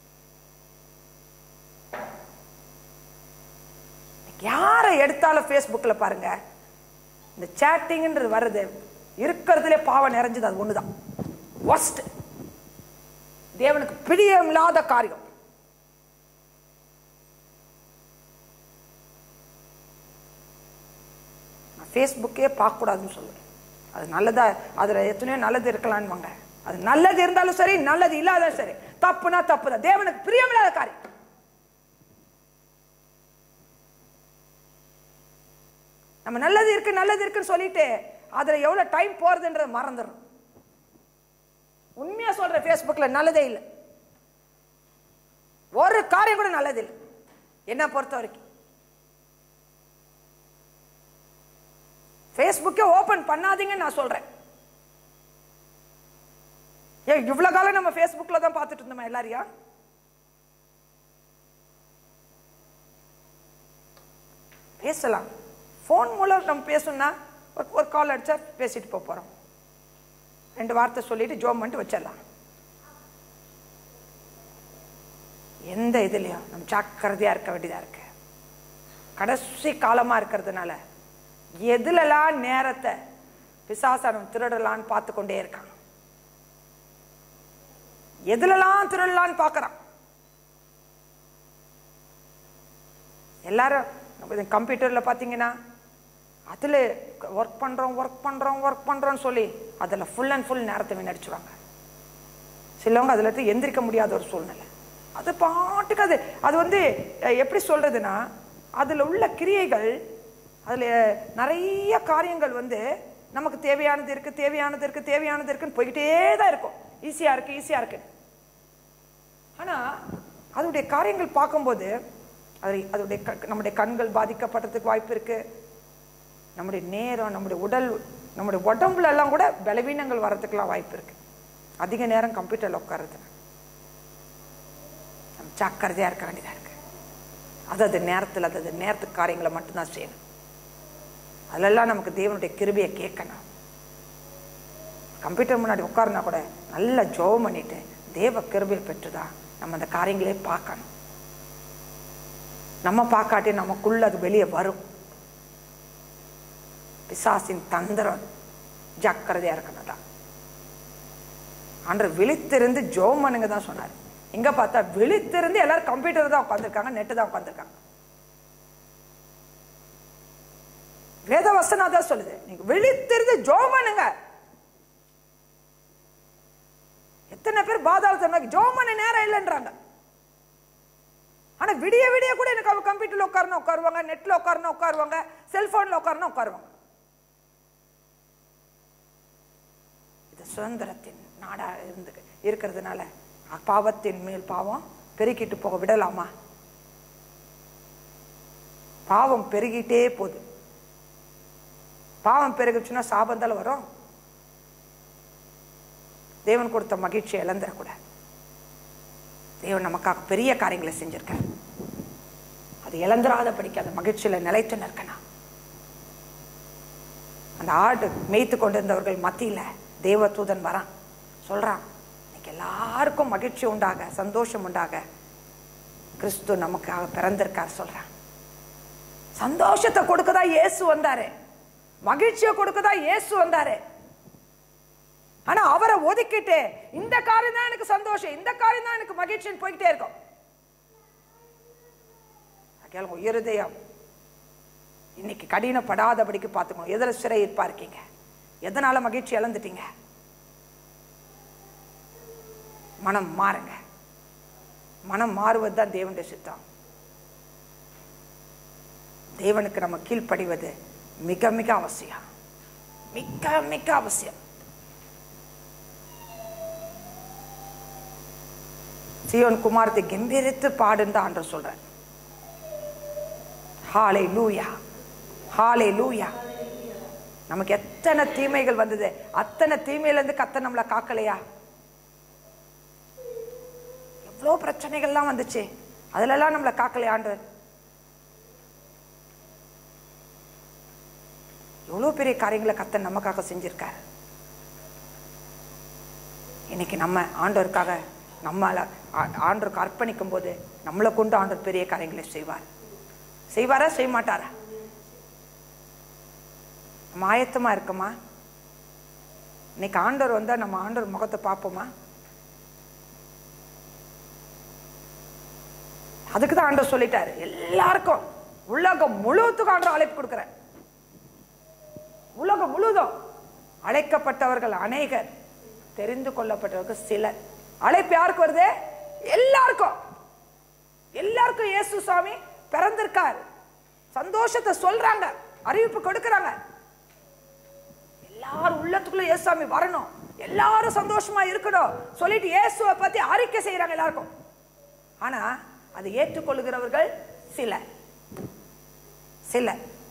யாரை எடுத்தாலும் ஃபேஸ்புக்கில் பாருங்க இந்த சேட்டிங்ன்றது வர்றது இருக்கிறதுலே பாவம் நிறைஞ்சது அது ஒண்ணுதான் ஒஸ்ட் தேவனுக்கு பிரியமில்லாத காரியம் நான் ஃபேஸ்புக்கே பார்க்கக்கூடாதுன்னு சொல்லுவேன் அது நல்லதா அதில் எத்தனையோ நல்லது இருக்கலான்வாங்க அது நல்லது இருந்தாலும் சரி நல்லது இல்லாத சரி தப்புனா தப்பு தான் தேவனுக்கு பிரியமில்லாத காரியம் நம்ம நல்லது இருக்கு நல்லது இருக்குன்னு சொல்லிட்டு அதுல எவ்வளவு டைம் போறதுன்றதை மறந்துடும் உண்மையா சொல்ற ஃபேஸ்புக்கில் நல்லதே இல்லை ஒரு காரியம் கூட நல்லது இல்லை என்ன பொறுத்த வரைக்கும் ஃபேஸ்புக்கே ஓபன் பண்ணாதீங்கன்னு நான் சொல்றேன் ஏன் இவ்வளவு காலம் நம்ம ஃபேஸ்புக்கில் தான் பார்த்துட்டு இருந்தோமா எல்லாரையும் பேசலாம் ஃபோன் மூலம் நம்ம பேசணும்னா ஒரு ஒரு கால் அடிச்சா பேசிட்டு போக போறோம் ரெண்டு வார்த்தை சொல்லிட்டு ஜோம் பண்ணிட்டு வச்சிடலாம் எந்த இதுலையும் நம்ம ஜாக்கிரதையா இருக்க வேண்டியதா இருக்கு கடைசி காலமா இருக்கிறதுனால எதுலலாம் நேரத்தை பிசாசனம் திருடலான்னு பார்த்து கொண்டே இருக்கான் எதுலலாம் திருடலான்னு பார்க்கறான் எல்லாரும் கம்ப்யூட்டரில் பார்த்தீங்கன்னா அதில் ஒர்க் பண்ணுறோம் ஒர்க் பண்ணுறோம் ஒர்க் பண்ணுறோம்னு சொல்லி அதில் ஃபுல் அண்ட் ஃபுல் நேரத்தை வீணடிச்சுருவாங்க சிலவங்க அதில் இருந்து எந்திரிக்க முடியாத ஒரு சூழ்நிலை அது பாட்டுக்கு அது அது வந்து அஹ், எப்படி சொல்றதுன்னா அதில் உள்ள கிரியைகள் அதில் நிறைய காரியங்கள் வந்து நமக்கு தேவையானது இருக்கு தேவையானது இருக்கு தேவையானது இருக்குன்னு போய்கிட்டே தான் இருக்கும் ஈஸியா இருக்கு ஈஸியா இருக்கு ஆனா அதனுடைய காரியங்கள் பார்க்கும்போது அது அதனுடைய க- நம்முடைய கண்கள் பாதிக்கப்படுறதுக்கு வாய்ப்பு இருக்கு நம்முடைய நேரம் நம்முடைய உடல் நம்முடைய உடம்புல எல்லாம் கூட பலவீனங்கள் வர்றதுக்கெல்லாம் வாய்ப்பு இருக்கு அதிக நேரம் கம்ப்யூட்டர்ல உட்கார்றது நம்ம ஜாக்கிரதையா இருக்க வேண்டியதா இருக்கு அதாவது நேரத்தில் அதாவது நேரத்துக்கு காரியங்களை மட்டும்தான் செய்யணும் அதிலெல்லாம் நமக்கு தேவனுடைய கிருபையை கேட்கணும் கம்ப்யூட்டர் முன்னாடி உட்காருனா கூட நல்லா ஜோம் பண்ணிட்டு தேவ கிருபையை பெற்றுதான் நம்ம அந்த காரியங்களே பார்க்கணும் நம்ம பார்க்காட்டி நமக்குள்ள அது வெளியே வரும் பிசாசின் தந்திரம் ஜாக்கிரதையா இருக்கணும் தான் அன்று விழித்திருந்து ஜோம் பண்ணுங்க தான் சொன்னார் எங்க பார்த்தா விழித்திருந்து எல்லாரும் கம்ப்யூட்டர் தான் உட்காந்துருக்காங்க நெட்டு தான் உட்காந்துருக்காங்க வேத வசனம் தான் சொல்லுது நீங்க விழித்திருந்து ஜோம் பண்ணுங்க எத்தனை பேர் பாதாளத்தை நோக்கி ஜோம் பண்ண நேரம் இல்லைன்றாங்க ஆனா விடிய விடிய கூட எனக்கு அவ கம்ப்யூட்டர்ல உட்காரணும் உட்காருவாங்க நெட்ல உட்காரணும் உட்காருவாங்க செல்போன்ல உட்காரணும் உட்காருவாங்க இது சுதந்திரத்தின் நாடா இருந்து இருக்கிறதுனால பாவத்தின் மேல் பாவம் பெருக்கிட்டு போக விடலாமா பாவம் பெருகிட்டே போகுது பாவம் பெருகுச்சுன்னா சாபந்தால வரும் தேவன் கொடுத்த மகிழ்ச்சியை இழந்துடக்கூடாது தேவன் நமக்காக பெரிய காரியங்களை செஞ்சிருக்கார் அது இழந்துராத படிக்க அந்த மகிழ்ச்சியில நிலைத்து நிற்கணும் அந்த ஆடு மேய்த்து கொண்டிருந்தவர்கள் மத்தியில தேவ தூதன் வரான் சொல்றான் இன்னைக்கு எல்லாருக்கும் மகிழ்ச்சி உண்டாக சந்தோஷம் உண்டாக கிறிஸ்து நமக்காக பிறந்திருக்கார் சொல்றான் சந்தோஷத்தை கொடுக்கதா இயேசு வந்தாரு மகிழ்ச்சியை கொடுக்கதா இயேசு வந்தாரு ஆனா அவரை ஒதுக்கிட்டு இந்த காரியம் தான் எனக்கு சந்தோஷம் இந்த காரியம் தான் எனக்கு மகிழ்ச்சின்னு போய்கிட்டே இருக்கும் கேளுங்க இருதயம் இன்னைக்கு கடினப்படாதபடிக்கு பார்த்துக்கணும் எதுல சிறை இருப்பா இருக்கீங்க எதனால மகிழ்ச்சி இழந்துட்டீங்க மனம் மாறுங்க மனம் மாறுவது தான் தேவனுடைய சித்தம் தேவனுக்கு நம்ம கீழ்ப்படிவது மிக மிக அவசியம் மிக மிக அவசியம் சியோன் குமாரத்தை கம்பீரித்து பாடுன்னு தான் ஆண்டவர் சொல்றார் ஹாலே லூயா ஹாலே லூயா நமக்கு எத்தனை தீமைகள் வந்தது அத்தனை தீமையில இருந்து கத்த நம்மளை காக்கலையா எவ்வளோ பிரச்சனைகள்லாம் வந்துச்சு அதுலலாம் நம்மளை காக்கலையா ஆண்டவர் எவ்வளோ பெரிய காரியங்களை கத்த நமக்காக செஞ்சிருக்காரு இன்னைக்கு நம்ம ஆண்டவருக்காக நம்மள ஆ- ஆண்டவருக்கு அர்ப்பணிக்கும் போது நம்மளை கொண்டு ஆண்டவர் பெரிய காரியங்களை செய்வார் செய்வாரா செய்ய மாட்டாரா நம்ம ஆயத்தமா இருக்கோமா இன்னைக்கு ஆண்டவர் வந்தா நம்ம ஆண்டவர் முகத்தை பார்ப்போமா அதுக்கு தான் ஆண்டவர் சொல்லிட்டாரு எல்லாருக்கும் உலகம் முழுவதுக்கும் ஆண்டவர் அழைப்பு கொடுக்குறேன் உலகம் முழுதும் அழைக்கப்பட்டவர்கள் அநேகர் தெரிந்து கொள்ளப்பட்டவர்கள் சிலர் அழைப்பு யாருக்கு வருது எல்லாருக்கும் எல்லாருக்கும் இயேசு சுவாமி பிறந்திருக்கார் சந்தோஷத்தை சொல்றாங்க அறிவிப்பு கொடுக்கறாங்க எல்லாரும் உள்ளத்துக்குள்ள இயேசுசாமி வரணும் எல்லாரும் சந்தோஷமா இருக்கணும் சொல்லிட்டு இயேசுவை பத்தி அறிக்கை செய்யறாங்க எல்லாருக்கும் ஆனா அதை ஏற்றுக்கொள்கிறவர்கள் சில சில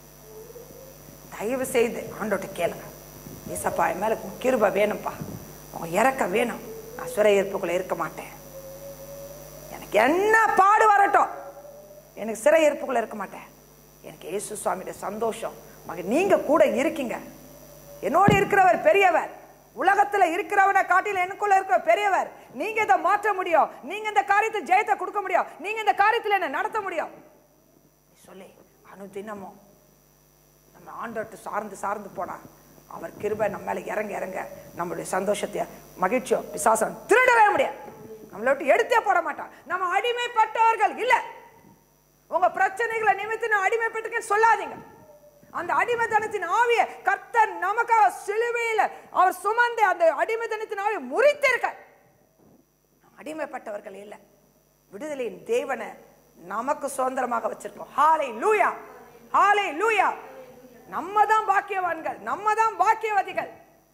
தயவு செய்து ஆண்டோட்ட கேளுங்க ஏசப்பா என் மேல கிருபை வேணும்ப்பா உங்க இறக்க வேணும் நான் சிறையிருப்புக்குள்ள இருக்க மாட்டேன் எனக்கு என்ன பாடு வரட்டும் எனக்கு சிறையிருப்புக்குள்ள இருக்க மாட்டேன் எனக்கு இயேசு சுவாமியோட சந்தோஷம் மக நீங்க கூட இருக்கீங்க என்னோட இருக்கிறவர் பெரியவர் உலகத்துல இருக்கிறவனை காட்டில எனக்குள்ள இருக்கிற பெரியவர் நீங்க இதை மாற்ற முடியும் நீங்க இந்த காரியத்தை ஜெயத்தை கொடுக்க முடியும் நீங்க இந்த காரியத்துல என்ன நடத்த முடியும் சொல்லி அனுதினமும் நம்ம ஆண்டோட்டு சார்ந்து சார்ந்து போனா அவர் கிருபை நம்ம மேல இறங்க இறங்க நம்மளுடைய சந்தோஷத்தை மகிழ்ச்சியோ பிசாசம் திருடவே முடியாது நம்மளை விட்டு எடுத்தே போட மாட்டான் நம்ம அடிமைப்பட்டவர்கள் இல்ல உங்க பிரச்சனைகளை நிமித்து நான் அடிமைப்பட்டிருக்கேன்னு சொல்லாதீங்க அந்த அடிமைத்தனத்தின் ஆவிய கர்த்தர் நமக்காக சிலுவையில் அவர் சுமந்து அந்த அடிமைத்தனத்தின் ஆவியை முறித்திருக்க அடிமைப்பட்டவர்கள் இல்லை விடுதலையின் தேவனை நமக்கு சுதந்திரமாக வச்சிருக்கோம் ஹாலை லூயா ஹாலை லூயா நம்ம தான் பாக்கியவான்கள் நம்ம தான் பாக்கியவதிகள்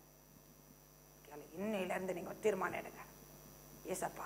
இன்னையில இருந்து நீங்க ஒரு தீர்மானம் எடுங்க ஏசப்பா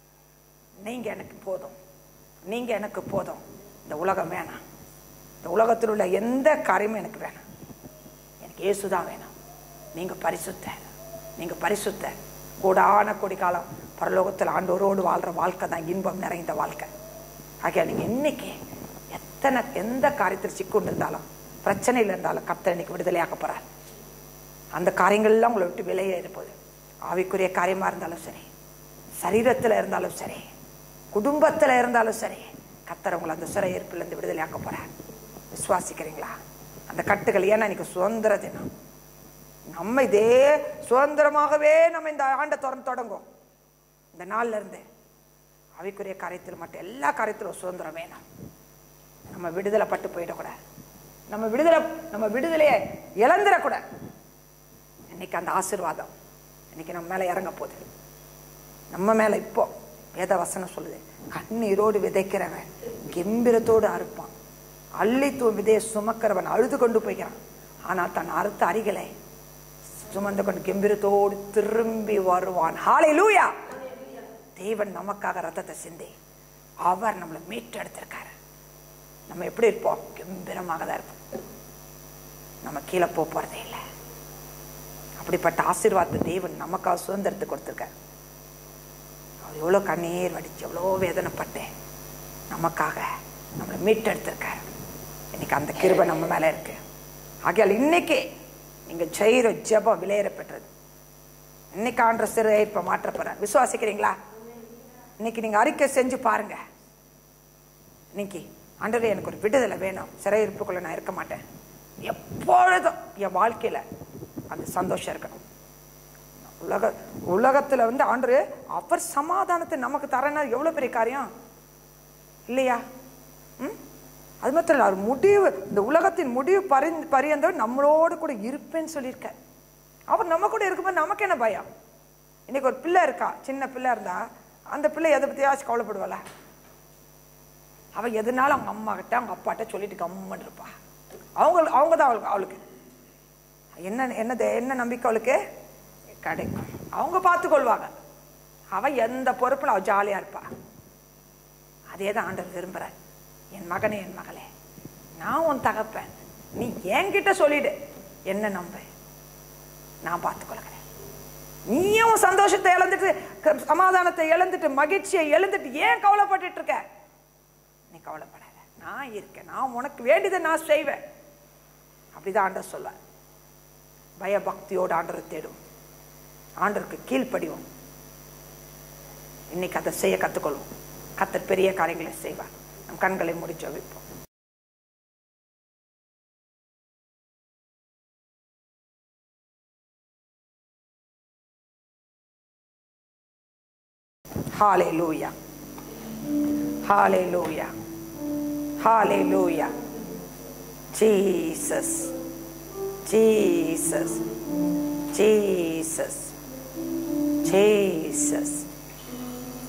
நீங்க எனக்கு போதும் நீங்க எனக்கு போதும் இந்த உலகம் வேணாம் இந்த உலகத்தில் உள்ள எந்த காரியமும் எனக்கு வேணாம் எனக்கு இயேசுதான் வேணும் நீங்க பரிசுத்த நீங்க பரிசுத்த கூடான கொடி காலம் பரலோகத்தில் ஆண்டோரோடு வாழ்ற வாழ்க்கை தான் இன்பம் நிறைந்த வாழ்க்கை ஆகிய நீங்க இன்னைக்கு எத்தனை எந்த காரியத்தில் சிக்குண்டு இருந்தாலும் பிரச்சனையில் இருந்தாலும் கர்த்தர் இன்னைக்கு விடுதலையாக்க போறார் அந்த காரியங்கள்லாம் உங்களை விட்டு விலையே இருப்பது ஆவிக்குரிய காரியமா இருந்தாலும் சரி சரீரத்தில் இருந்தாலும் சரி குடும்பத்தில் இருந்தாலும் சரி கர்த்தர் உங்களை அந்த சிறை இருப்பிலிருந்து விடுதலையாக்க போறார் விசுவாசிக்கிறீங்களா அந்த கட்டுகள் ஏன்னா இன்னைக்கு சுதந்திர தினம் நம்ம இதே சுதந்திரமாகவே நம்ம இந்த ஆண்டை திறந்து தொடங்கும் இந்த நாள்ல இருந்து ஆவிக்குரிய காரியத்தில் மட்டும் எல்லா காரியத்திலும் சுதந்திரம் வேணும் நம்ம விடுதலை பட்டு போயிடக்கூடாது நம்ம விடுதலை நம்ம விடுதலையை இழந்துடக்கூடாது இன்னைக்கு அந்த ஆசீர்வாதம் இன்னைக்கு நம்ம மேல இறங்க போகுது நம்ம மேல இப்போ வேத வசனம் சொல்லுது கண்ணீரோடு விதைக்கிறவன் கெம்பிரத்தோடு அறுப்பான் அள்ளி தூ விதையை சுமக்கிறவன் அழுது கொண்டு போய்க்கிறான் ஆனால் தன் அறுத்த அரிகளை சுமந்து கொண்டு கெம்பிரத்தோடு திரும்பி வருவான் ஹாலை லூயா தேவன் நமக்காக ரத்தத்தை சிந்தி அவர் நம்மளை மீட்டெடுத்திருக்காரு நம்ம எப்படி இருப்போம் கம்பீரமாக தான் இருப்போம் நம்ம கீழே போக போறதே இல்லை அப்படிப்பட்ட ஆசீர்வாதத்தை தேவன் நமக்காக சுதந்திரத்தை கொடுத்துருக்காரு அவர் எவ்வளோ கண்ணீர் வடிச்சு எவ்வளோ வேதனைப்பட்டேன் நமக்காக நம்மளை மீட்டெடுத்திருக்காரு இன்னைக்கு அந்த கிருபை நம்ம மேல இருக்கு ஆகையால் இன்னைக்கு நீங்க செய்கிற ஜெபம் விலையேற பெற்றது இன்னைக்கு ஆண்ட சிறை இப்ப மாற்ற போறார் விசுவாசிக்கிறீங்களா இன்னைக்கு நீங்க அறிக்கை செஞ்சு பாருங்க இன்னைக்கு ஆண்டவரே எனக்கு ஒரு விடுதலை வேணும் சிறையிருப்புக்குள்ள நான் இருக்க மாட்டேன் எப்பொழுதும் என் வாழ்க்கையில அந்த சந்தோஷம் இருக்கணும் உலக உலகத்துல வந்து ஆண்டு அவர் சமாதானத்தை நமக்கு தரனா எவ்வளவு பெரிய காரியம் இல்லையா ம் அது மாத்திரம் இல்லை அவர் முடிவு இந்த உலகத்தின் முடிவு பரிந்து பரியந்தவர் நம்மளோடு கூட இருப்பேன்னு சொல்லியிருக்கார் அவர் நம்ம கூட இருக்கும்போது நமக்கு என்ன பயம் இன்னைக்கு ஒரு பிள்ளை இருக்கா சின்ன பிள்ளை இருந்தா அந்த பிள்ளை எதை பத்தியாச்சும் கவலைப்படுவாள அவ எதுனாலும் அவங்க அம்மா கிட்ட அவங்க அப்பாட்ட சொல்லிட்டு கம்மன் இருப்பா அவங்க அவங்க தான் அவளுக்கு அவளுக்கு என்ன என்னது என்ன நம்பிக்கை அவளுக்கு கிடைக்கும் அவங்க பார்த்துக்கொள்வாங்க அவ எந்த பொறுப்புல அவ ஜாலியா இருப்பா அதே தான் ஆண்டவர் விரும்புறார் என் மகனே என் மகளே நான் உன் தகப்பேன் நீ என்கிட்ட சொல்லிடு என்ன நம்ப நான் பார்த்துக்கொள்கிறேன் நீயும் உன் சந்தோஷத்தை இழந்துட்டு க- சமாதானத்தை இழந்துட்டு மகிழ்ச்சியை இழந்துட்டு ஏன் கவலைப்பட்டுட்டு இருக்க நீ கவலைப்படாத நான் இருக்கேன் நான் உனக்கு வேண்டியதை நான் செய்வேன் அப்படிதான் ஆண்டவர் சொல்ல பயபக்தியோடு ஆண்டரை தேடும் ஆண்டருக்கு கீழ்ப்படிவோம் இன்னைக்கு அதை செய்ய கத்துக்கொள்வோம் கத்தர் பெரிய காரியங்களை செய்வார் நம் கண்களை முடிச்சு வைப்போம் Hallelujah. Hallelujah. Hallelujah. Jesus. Jesus. Jesus. Jesus.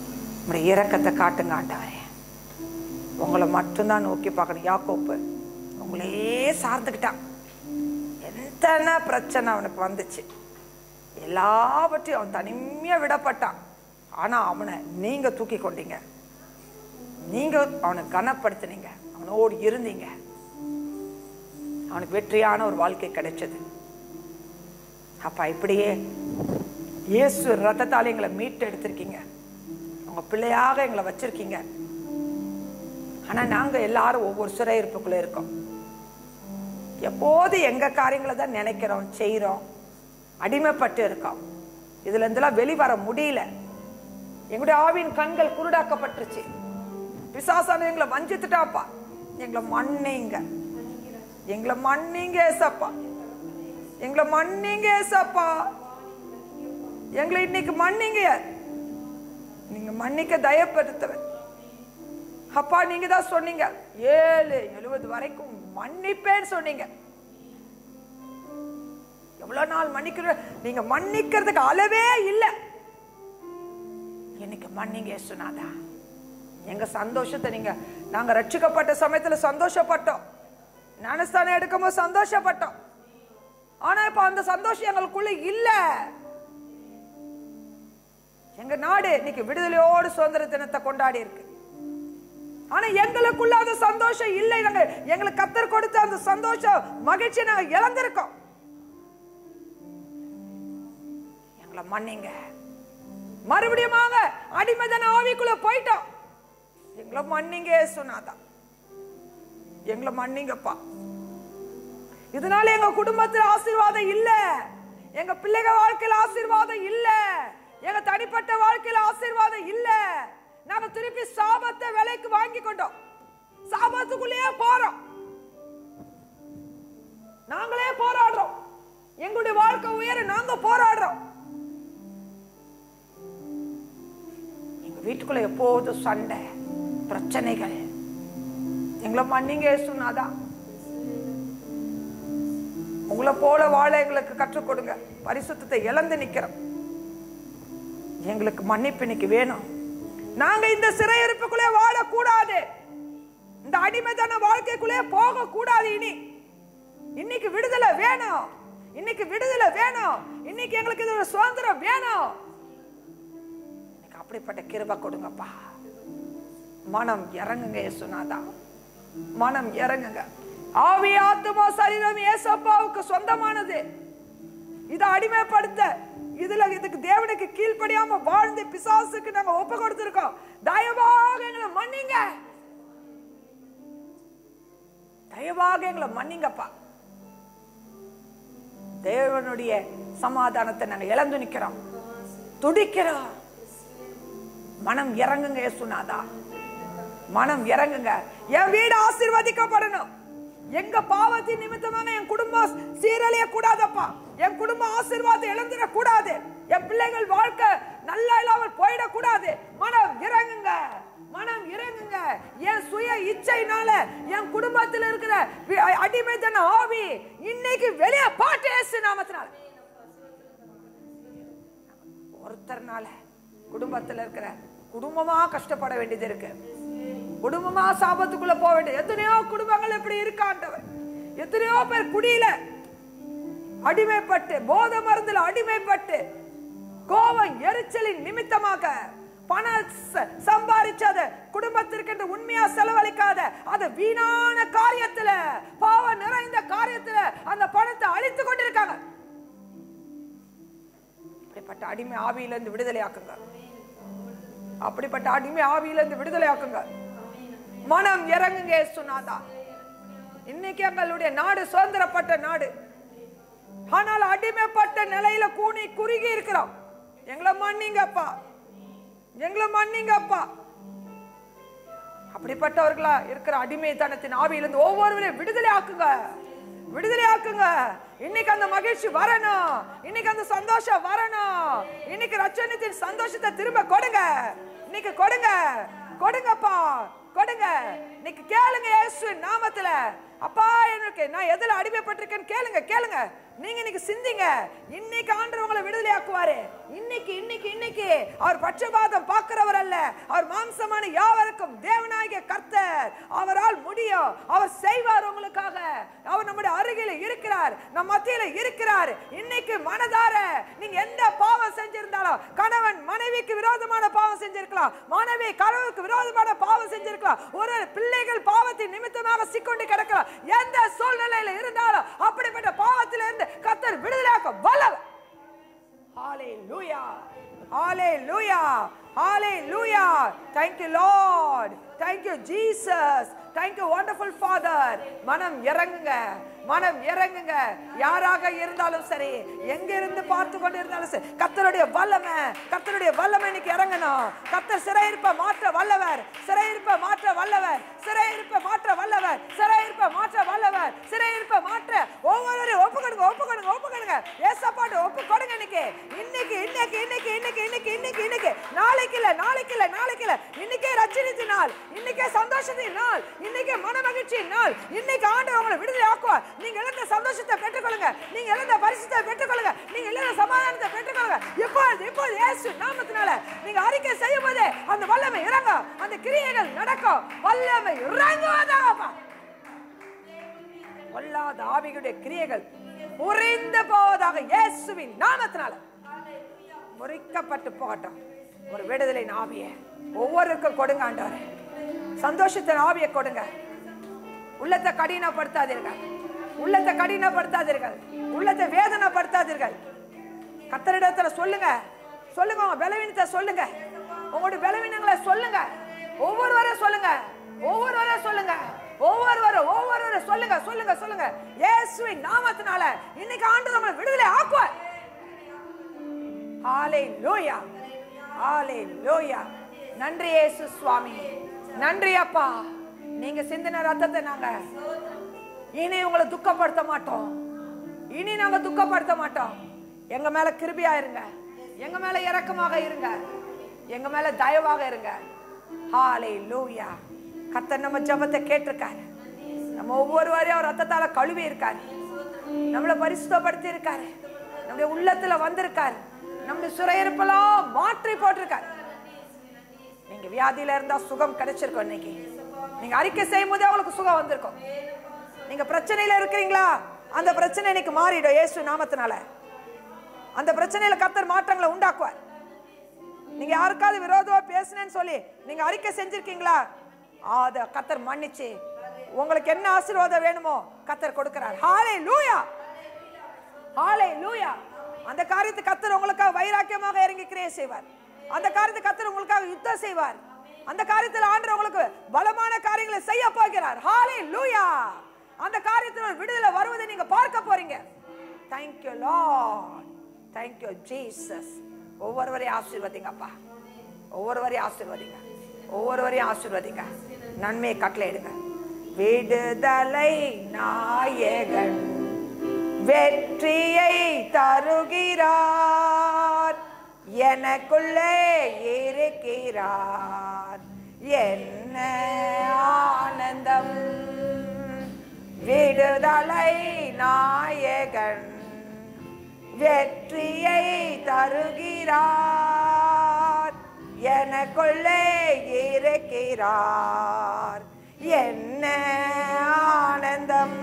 உங்களுடைய இரக்கத்தை காட்டுங்க ஆண்டவரே உங்களை மட்டும்தான் நோக்கி பார்க்கணும் யாக்கோப்பு உங்களையே சார்ந்துக்கிட்டான் எத்தனை பிரச்சனை அவனுக்கு வந்துச்சு எல்லாவற்றையும் அவன் தனிமையா விடப்பட்டான் ஆனா அவனை நீங்க தூக்கி கொண்டீங்க நீங்க அவனை கனப்படுத்தினீங்க அவனோடு இருந்தீங்க அவனுக்கு வெற்றியான ஒரு வாழ்க்கை கிடைச்சது அப்பா இப்படியே இயேசு ரத்தத்தால் எங்களை மீட்டு எடுத்திருக்கீங்க உங்க பிள்ளையாக எங்களை வச்சிருக்கீங்க ஆனா நாங்க எல்லாரும் ஒவ்வொரு சிறையிருப்புக்குள்ள இருக்கோம் எப்போது எங்க காரியங்களை தான் நினைக்கிறோம் செய்றோம் அடிமைப்பட்டு இருக்கோம் இதுல இருந்தெல்லாம் வெளிவர முடியல எங்களுடைய ஆவின் கண்கள் குருடாக்கப்பட்டுருச்சு பிசாசான எங்களை வஞ்சித்துட்டாப்பா எங்களை மன்னிங்க எங்களை மன்னிங்க ஏசப்பா எங்களை மன்னிங்க ஏசப்பா எங்களை இன்னைக்கு மன்னிங்க நீங்க மன்னிக்க தயப்படுத்தவர் அப்பா நீங்க தான் சொன்னீங்க ஏழு எழுபது வரைக்கும் மன்னிப்பேன்னு சொன்னீங்க எவ்வளவு நாள் மன்னிக்கிற நீங்க மன்னிக்கிறதுக்கு அளவே இல்லை இன்னைக்கு மன்னிங்க சொன்னாதா எங்க சந்தோஷத்தை நீங்க நாங்க ரட்சிக்கப்பட்ட சமயத்துல சந்தோஷப்பட்டோம் ஞானஸ்தானம் எடுக்கும்போது சந்தோஷப்பட்டோம் ஆனா இப்ப அந்த சந்தோஷம் எங்களுக்குள்ள இல்ல எங்க நாடு இன்னைக்கு விடுதலையோடு சுதந்திர தினத்தை கொண்டாடி இருக்கு ஆனா எங்களுக்குள்ள அந்த சந்தோஷம் இல்லை நாங்க எங்களுக்கு கத்தர் கொடுத்த அந்த சந்தோஷம் மகிழ்ச்சி நாங்க இழந்திருக்கோம் எங்களை மன்னிங்க மறுபடியும் அடிமைதன ஆவிக்குள்ள போயிட்டோம் எங்களை மன்னிங்க சொன்னாதான் எங்களை மன்னிங்கப்பா இதனால எங்க குடும்பத்துல ஆசீர்வாதம் இல்ல எங்க பிள்ளைங்க வாழ்க்கையில ஆசீர்வாதம் இல்ல எங்க தனிப்பட்ட வாழ்க்கையில ஆசீர்வாதம் இல்ல நாங்க திருப்பி சாபத்தை விலைக்கு வாங்கி கொண்டோம் சாபத்துக்குள்ளேயே போறோம் நாங்களே போராடுறோம் எங்களுடைய வாழ்க்கை உயர நாங்க போராடுறோம் எங்க வீட்டுக்குள்ள எப்போதும் சண்டை பிரச்சனைகள் எங்களை மன்னிங்க சொன்னாதான் உங்களை போல வாழ எங்களுக்கு கற்றுக் கொடுங்க பரிசுத்தத்தை இழந்து நிக்கிறோம் எங்களுக்கு மன்னிப்பு இன்னைக்கு வேணும் நாங்க இந்த சிறையிருப்புக்குள்ளே வாழக்கூடாது இந்த அடிமைத்தன வாழ்க்கைக்குள்ளே போக கூடாது இனி இன்னைக்கு விடுதலை வேணும் இன்னைக்கு விடுதலை வேணும் இன்னைக்கு எங்களுக்கு இது ஒரு சுதந்திரம் வேணும் எனக்கு அப்படிப்பட்ட கிருபை கொடுங்கப்பா மனம் இறங்குங்க இயேசுநாதா மனம் இறங்குங்க ஆவி ஆத்துமா சரீரம் ஏசப்பாவுக்கு சொந்தமானது இதை அடிமைப்படுத்த இதுல இதுக்கு தேவனுக்கு கீழ்ப்படியாம வாழ்ந்து பிசாசுக்கு நாங்க ஒப்பு கொடுத்திருக்கோம் தயவாக எங்களை மன்னிங்க தயவாக எங்களை மன்னிங்கப்பா தேவனுடைய சமாதானத்தை நாங்க இழந்து நிக்கிறோம் துடிக்கிறோம் மனம் இறங்குங்க இயேசுநாதா மனம் இறங்குங்க என் வீடு ஆசீர்வதிக்கப்படணும் எங்க பாவத்தின் நிமித்தமான என் குடும்பம் சீரழிய கூடாதப்பா என் குடும்பம் ஆசீர்வாதம் இழந்துட கூடாது என் பிள்ளைகள் வாழ்க்கை நல்லா இல்லாமல் போயிடக்கூடாது மனம் இறங்குங்க மனம் இறங்குங்க என் சுய இச்சைனால என் குடும்பத்தில் இருக்கிற வி- அடிமைத்தன ஆவி இன்னைக்கு வெளியே பாட்டு ஏசு நாமத்தினால ஒருத்தர்னால குடும்பத்துல இருக்கிற குடும்பமா கஷ்டப்பட வேண்டியது இருக்கு குடும்பமா சாபத்துக்குள்ள போக வேண்டியது எத்தனையோ குடும்பங்கள் இப்படி இருக்காண்டவர் எத்தனையோ பேர் குடியில அடிமைப்பட்டு போதை மருந்துல அடிமைப்பட்டு கோபம் எரிச்சலின் நிமித்தமாக பண ச- சம்பாரிச்சத குடும்பத்திற்கு என்று உண்மையா செலவழிக்காத அது வீணான காரியத்துல பாவம் நிறைந்த காரியத்துல அந்த பணத்தை அழித்து கொண்டிருக்காங்க அப்படிப்பட்ட அடிமை ஆவியிலிருந்து விடுதலையாக்குங்க அப்படிப்பட்ட அடிமை ஆவியிலிருந்து விடுதலையாக்குங்க மனம் இறங்குங்க சொன்னாதா இன்னைக்கு எங்களுடைய நாடு சுதந்திரப்பட்ட நாடு ஆனால் அடிமைப்பட்ட நிலையில கூனி குறுகி இருக்கிறோம் எங்களை மன்னிங்கப்பா எங்களை மன்னிங்கப்பா அப்படிப்பட்டவர்களா இருக்கிற அடிமைத்தனத்தின் ஆவியிலிருந்து ஒவ்வொருவரையும் விடுதலை ஆக்குங்க விடுதலை ஆக்குங்க இன்னைக்கு அந்த மகிழ்ச்சி வரணும் இன்னைக்கு அந்த சந்தோஷம் வரணும் இன்னைக்கு ரச்சனத்தின் சந்தோஷத்தை திரும்ப கொடுங்க இன்னைக்கு கொடுங்க கொடுங்கப்பா கொடுங்க இன்னைக்கு கேளுங்க இயேசு நாமத்துல அப்பா எனக்கு நான் எதுல அடிமைப்பட்டிருக்கேன்னு கேளுங்க கேளுங்க நீங்க இன்னைக்கு சிந்திங்க இன்னைக்கு ஆண்டவர் உங்களை விடுதலையாக்குவாரு இன்னைக்கு இன்னைக்கு இன்னைக்கு அவர் பட்சபாதம் பார்க்கிறவர் அல்ல அவர் மாம்சமான யாவருக்கும் தேவனாகிய கர்த்தர் அவரால் முடியும் அவர் செய்வார் உங்களுக்காக அவர் நம்முடைய அருகில் இருக்கிறார் நம் மத்தியில இருக்கிறார் இன்னைக்கு மனதார நீங்க எந்த பாவம் செஞ்சிருந்தாலும் கணவன் மனைவிக்கு விரோதமான பாவம் செஞ்சிருக்கலாம் மனைவி கணவனுக்கு விரோதமான பாவம் செஞ்சிருக்கலாம் ஒரு பிள்ளைகள் பாவத்தின் நிமித்தமாக சிக்கொண்டு கிடக்கலாம் எந்த சூழ்நிலையில இருந்தாலும் அப்படிப்பட்ட பாவத்திலிருந்து கர்த்தர் விடுதலையாக்க வல்லவர் Hallelujah. Hallelujah. Hallelujah. Thank you, Lord. Thank you, Jesus. Thank you, wonderful Father. மனம் இறங்குங்க மனம் இறங்குங்க யாராக இருந்தாலும் சரி எங்க இருந்து பார்த்து கொண்டு இருந்தாலும் சரி கத்தருடைய வல்லமை கத்தருடைய வல்லமை இன்னைக்கு இறங்கணும் கத்தர் சிறையிருப்ப மாற்ற வல்லவர் சிறையிருப்ப மாற்ற வல்லவர் சிறையிருப்ப மாற்ற வல்லவர் சிறையிருப்ப மாற்ற வல்லவர் சிறையிருப்ப மாற்ற ஒவ்வொருவரையும் ஒப்பு கொடுங்க ஒப்பு கொடுங்க ஒப்பு கொடுங்க ஏசப்பாட்டு ஒப்பு கொடுங்க இன்னைக்கு இன்னைக்கு இன்னைக்கு இன்னைக்கு இன்னைக்கு இன்னைக்கு இன்னைக்கு இன்னைக்கு நாளைக்கு இல்ல நாளைக்கு இல்ல நாளைக்கு இல்ல இன்னைக்கே ரட்சணித்தின் நாள் இன்னைக்கே சந்தோஷத்தின் நாள் இன்னைக்கே மன மகிழ்ச்சியின் நாள் இன்னைக்கு ஆண்டு உங்களை விடுதலை ஆக்குவார் நீங்க இழந்த சந்தோஷத்தை பெற்றுக்கொள்ளுங்க நீங்க இழந்த பரிசுத்தை பெற்றுக்கொள்ளுங்க நீங்க இழந்த சமாதானத்தை பெற்றுக்கொள்ளுங்க இப்பொழுது இப்பொழுது இயேசு நாமத்தினால நீங்க அறிக்கை செய்யும் போதே அந்த வல்லமை இறங்கும் அந்த கிரியைகள் நடக்கும் வல்லமை இறங்குவதாகப்பா பொல்லாத ஆவிகளுடைய கிரியைகள் முறிந்து போவதாக இயேசுவின் நாமத்தினால முறிக்கப்பட்டு போகட்டும் ஒரு விடுதலை ஆவிய ஒவ்வொருக்கும் கொடுங்க ஆண்டவரே சந்தோஷத்தின் ஆவியை கொடுங்க உள்ளத்தை கடினப்படுத்தாதீர்கள் உள்ளத்தை கடினப்படுத்தாதீர்கள் உள்ளத்தை வேதனைப்படுத்தாதீர்கள் கத்தரிடத்துல சொல்லுங்க சொல்லுங்க உங்க பலவீனத்தை சொல்லுங்க உங்களுடைய பலவீனங்களை சொல்லுங்க ஒவ்வொருவரும் சொல்லுங்க ஒவ்வொருவரும் சொல்லுங்க ஒவ்வொருவரும் ஒவ்வொருவரும் சொல்லுங்க சொல்லுங்க சொல்லுங்க இயேசுவின் நாமத்தினால இன்னைக்கு ஆண்டு உங்களை விடுதலை ஆக்குவார் ஹalleluya ஹalleluya நன்றி இயேசு சுவாமி நன்றி அப்பா நீங்க சிந்தின ரத்தத்தை நாங்க இனி உங்களை துக்கப்படுத்த மாட்டோம் இனி நாங்க துக்கப்படுத்த மாட்டோம் எங்க மேல கிருபியா இருங்க எங்க மேல இரக்கமாக இருங்க எங்க மேல தயவாக இருங்க ஹalleluya கர்த்தர் நம்ம ஜெபத்தை கேட்டிருக்காரு நம்ம ஒவ்வொருவரையும் அவர் ரத்தத்தால கழுவி இருக்காரு நம்மளை பரிசுத்தப்படுத்தி இருக்காரு நம்முடைய உள்ளத்துல வந்திருக்காரு நம்முடைய சுரையிருப்பெல்லாம் மாற்றி போட்டிருக்காரு நீங்க வியாதியில இருந்தா சுகம் கிடைச்சிருக்கும் இன்னைக்கு நீங்க அறிக்கை செய்யும் போதே உங்களுக்கு சுகம் வந்திருக்கும் நீங்க பிரச்சனையில இருக்கிறீங்களா அந்த பிரச்சனை இன்னைக்கு மாறிடும் இயேசு நாமத்தினால அந்த பிரச்சனையில கர்த்தர் மாற்றங்களை உண்டாக்குவார் நீங்க யாருக்காவது விரோதமா பேசுனேன்னு சொல்லி நீங்க அறிக்கை செஞ்சிருக்கீங்களா அத கத்தர் மன்னிச்சு உங்களுக்கு என்ன ஆசீர்வாதம் வேணுமோ கத்தர் கொடுக்கிறார் ஹாலே லூயா ஹாலே லூயா அந்த காரியத்தை கத்தர் உங்களுக்காக வைராக்கியமாக இறங்கி கிரியை செய்வார் அந்த காரியத்தை கத்தர் உங்களுக்காக யுத்தம் செய்வார் அந்த காரியத்தில் ஆண்டு உங்களுக்கு பலமான காரியங்களை செய்ய போகிறார் ஹாலே லூயா அந்த காரியத்தில் ஒரு விடுதலை வருவதை நீங்க பார்க்க போறீங்க தேங்க்யூ லார்ட் தேங்க்யூ ஜீசஸ் ஒவ்வொருவரையும் ஆசீர்வதிங்கப்பா ஒவ்வொருவரையும் ஆசீர்வதிங்க ஒவ்வொருவரையும் ஆசீர்வதிங்க நன்மையை கட்டளையிடுங்க விடுதலை நாயகன் வெற்றியை தருகிறார் எனக்குள்ளே இருக்கிறார் என்ன ஆனந்தம் விடுதலை நாயகன் வெற்றியை தருகிறார் எனக்குள்ளே இருக்கிறார் என்ன ஆனந்தம்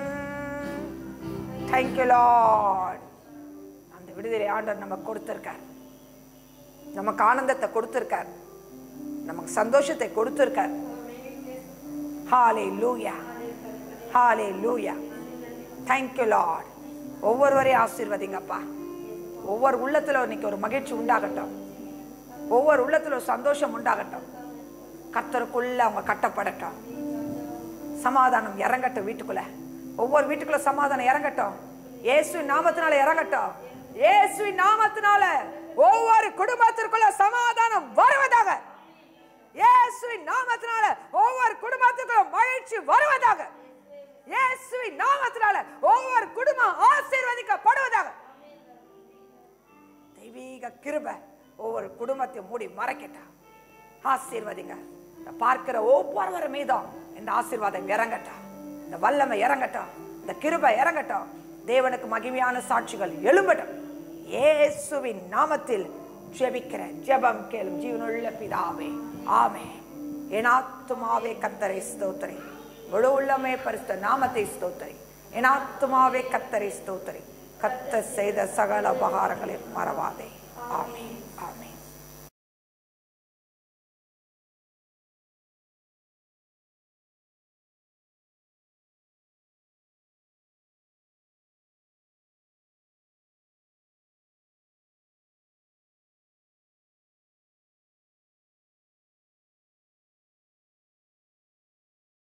தேங்க்யூ லார்ட் அந்த விடுதலை ஆண்டவர் நமக்கு கொடுத்திருக்கார் நமக்கு ஆனந்தத்தை கொடுத்திருக்கார் நமக்கு சந்தோஷத்தை கொடுத்திருக்கார் ஹாலே லூயா ஹாலே லூயா தேங்க்யூ லார்ட் ஒவ்வொருவரையும் ஆசீர்வதிங்கப்பா ஒவ்வொரு உள்ளத்துல இன்னைக்கு ஒரு மகிழ்ச்சி உண்டாகட்டும் ஒவ்வொரு உள்ளத்துல ஒரு சந்தோஷம் உண்டாகட்டும் கர்த்தருக்குள்ள அவங்க கட்டப்படட்டும் சமாதானம் இறங்கட்டும் வீட்டுக்குள்ள ஒவ்வொரு வீட்டுக்குள்ள சமாதானம் இறங்கட்டும் இயேசு நாமத்தினால இறங்கட்டும் இயேசு நாமத்தினால ஒவ்வொரு குடும்பத்திற்குள்ள சமாதானம் வருவதாக இயேசுவின் நாமத்தினால ஒவ்வொரு குடும்பத்துக்குள்ள மகிழ்ச்சி வருவதாக இயேசுவின் நாமத்தினால ஒவ்வொரு குடும்பம் ஆசீர்வதிக்கப்படுவதாக தெய்வீக கிருபை ஒவ்வொரு குடும்பத்தை மூடி மறைக்கட்டா ஆசீர்வதிங்க இந்த பார்க்கிற ஒவ்வொருவர் மீதும் இந்த ஆசீர்வாதம் இறங்கட்டும் இந்த வல்லமை இறங்கட்டும் இந்த கிருபை இறங்கட்டும் தேவனுக்கு மகிமையான சாட்சிகள் எழும்பட்டும் இயேசுவின் நாமத்தில் ஜெபிக்கிற ஜெபம் கேளும் ஜீவனுள்ள பிதாவே ஆமே என் ஆத்துமாவே கத்தரை ஸ்தோத்திரி முழு உள்ளமே பரிசுத்த நாமத்தை ஸ்தோத்திரி என் ஆத்துமாவே கத்தரை ஸ்தோத்திரி கத்த செய்த சகல உபகாரங்களை மறவாதே ஆமே ஆமே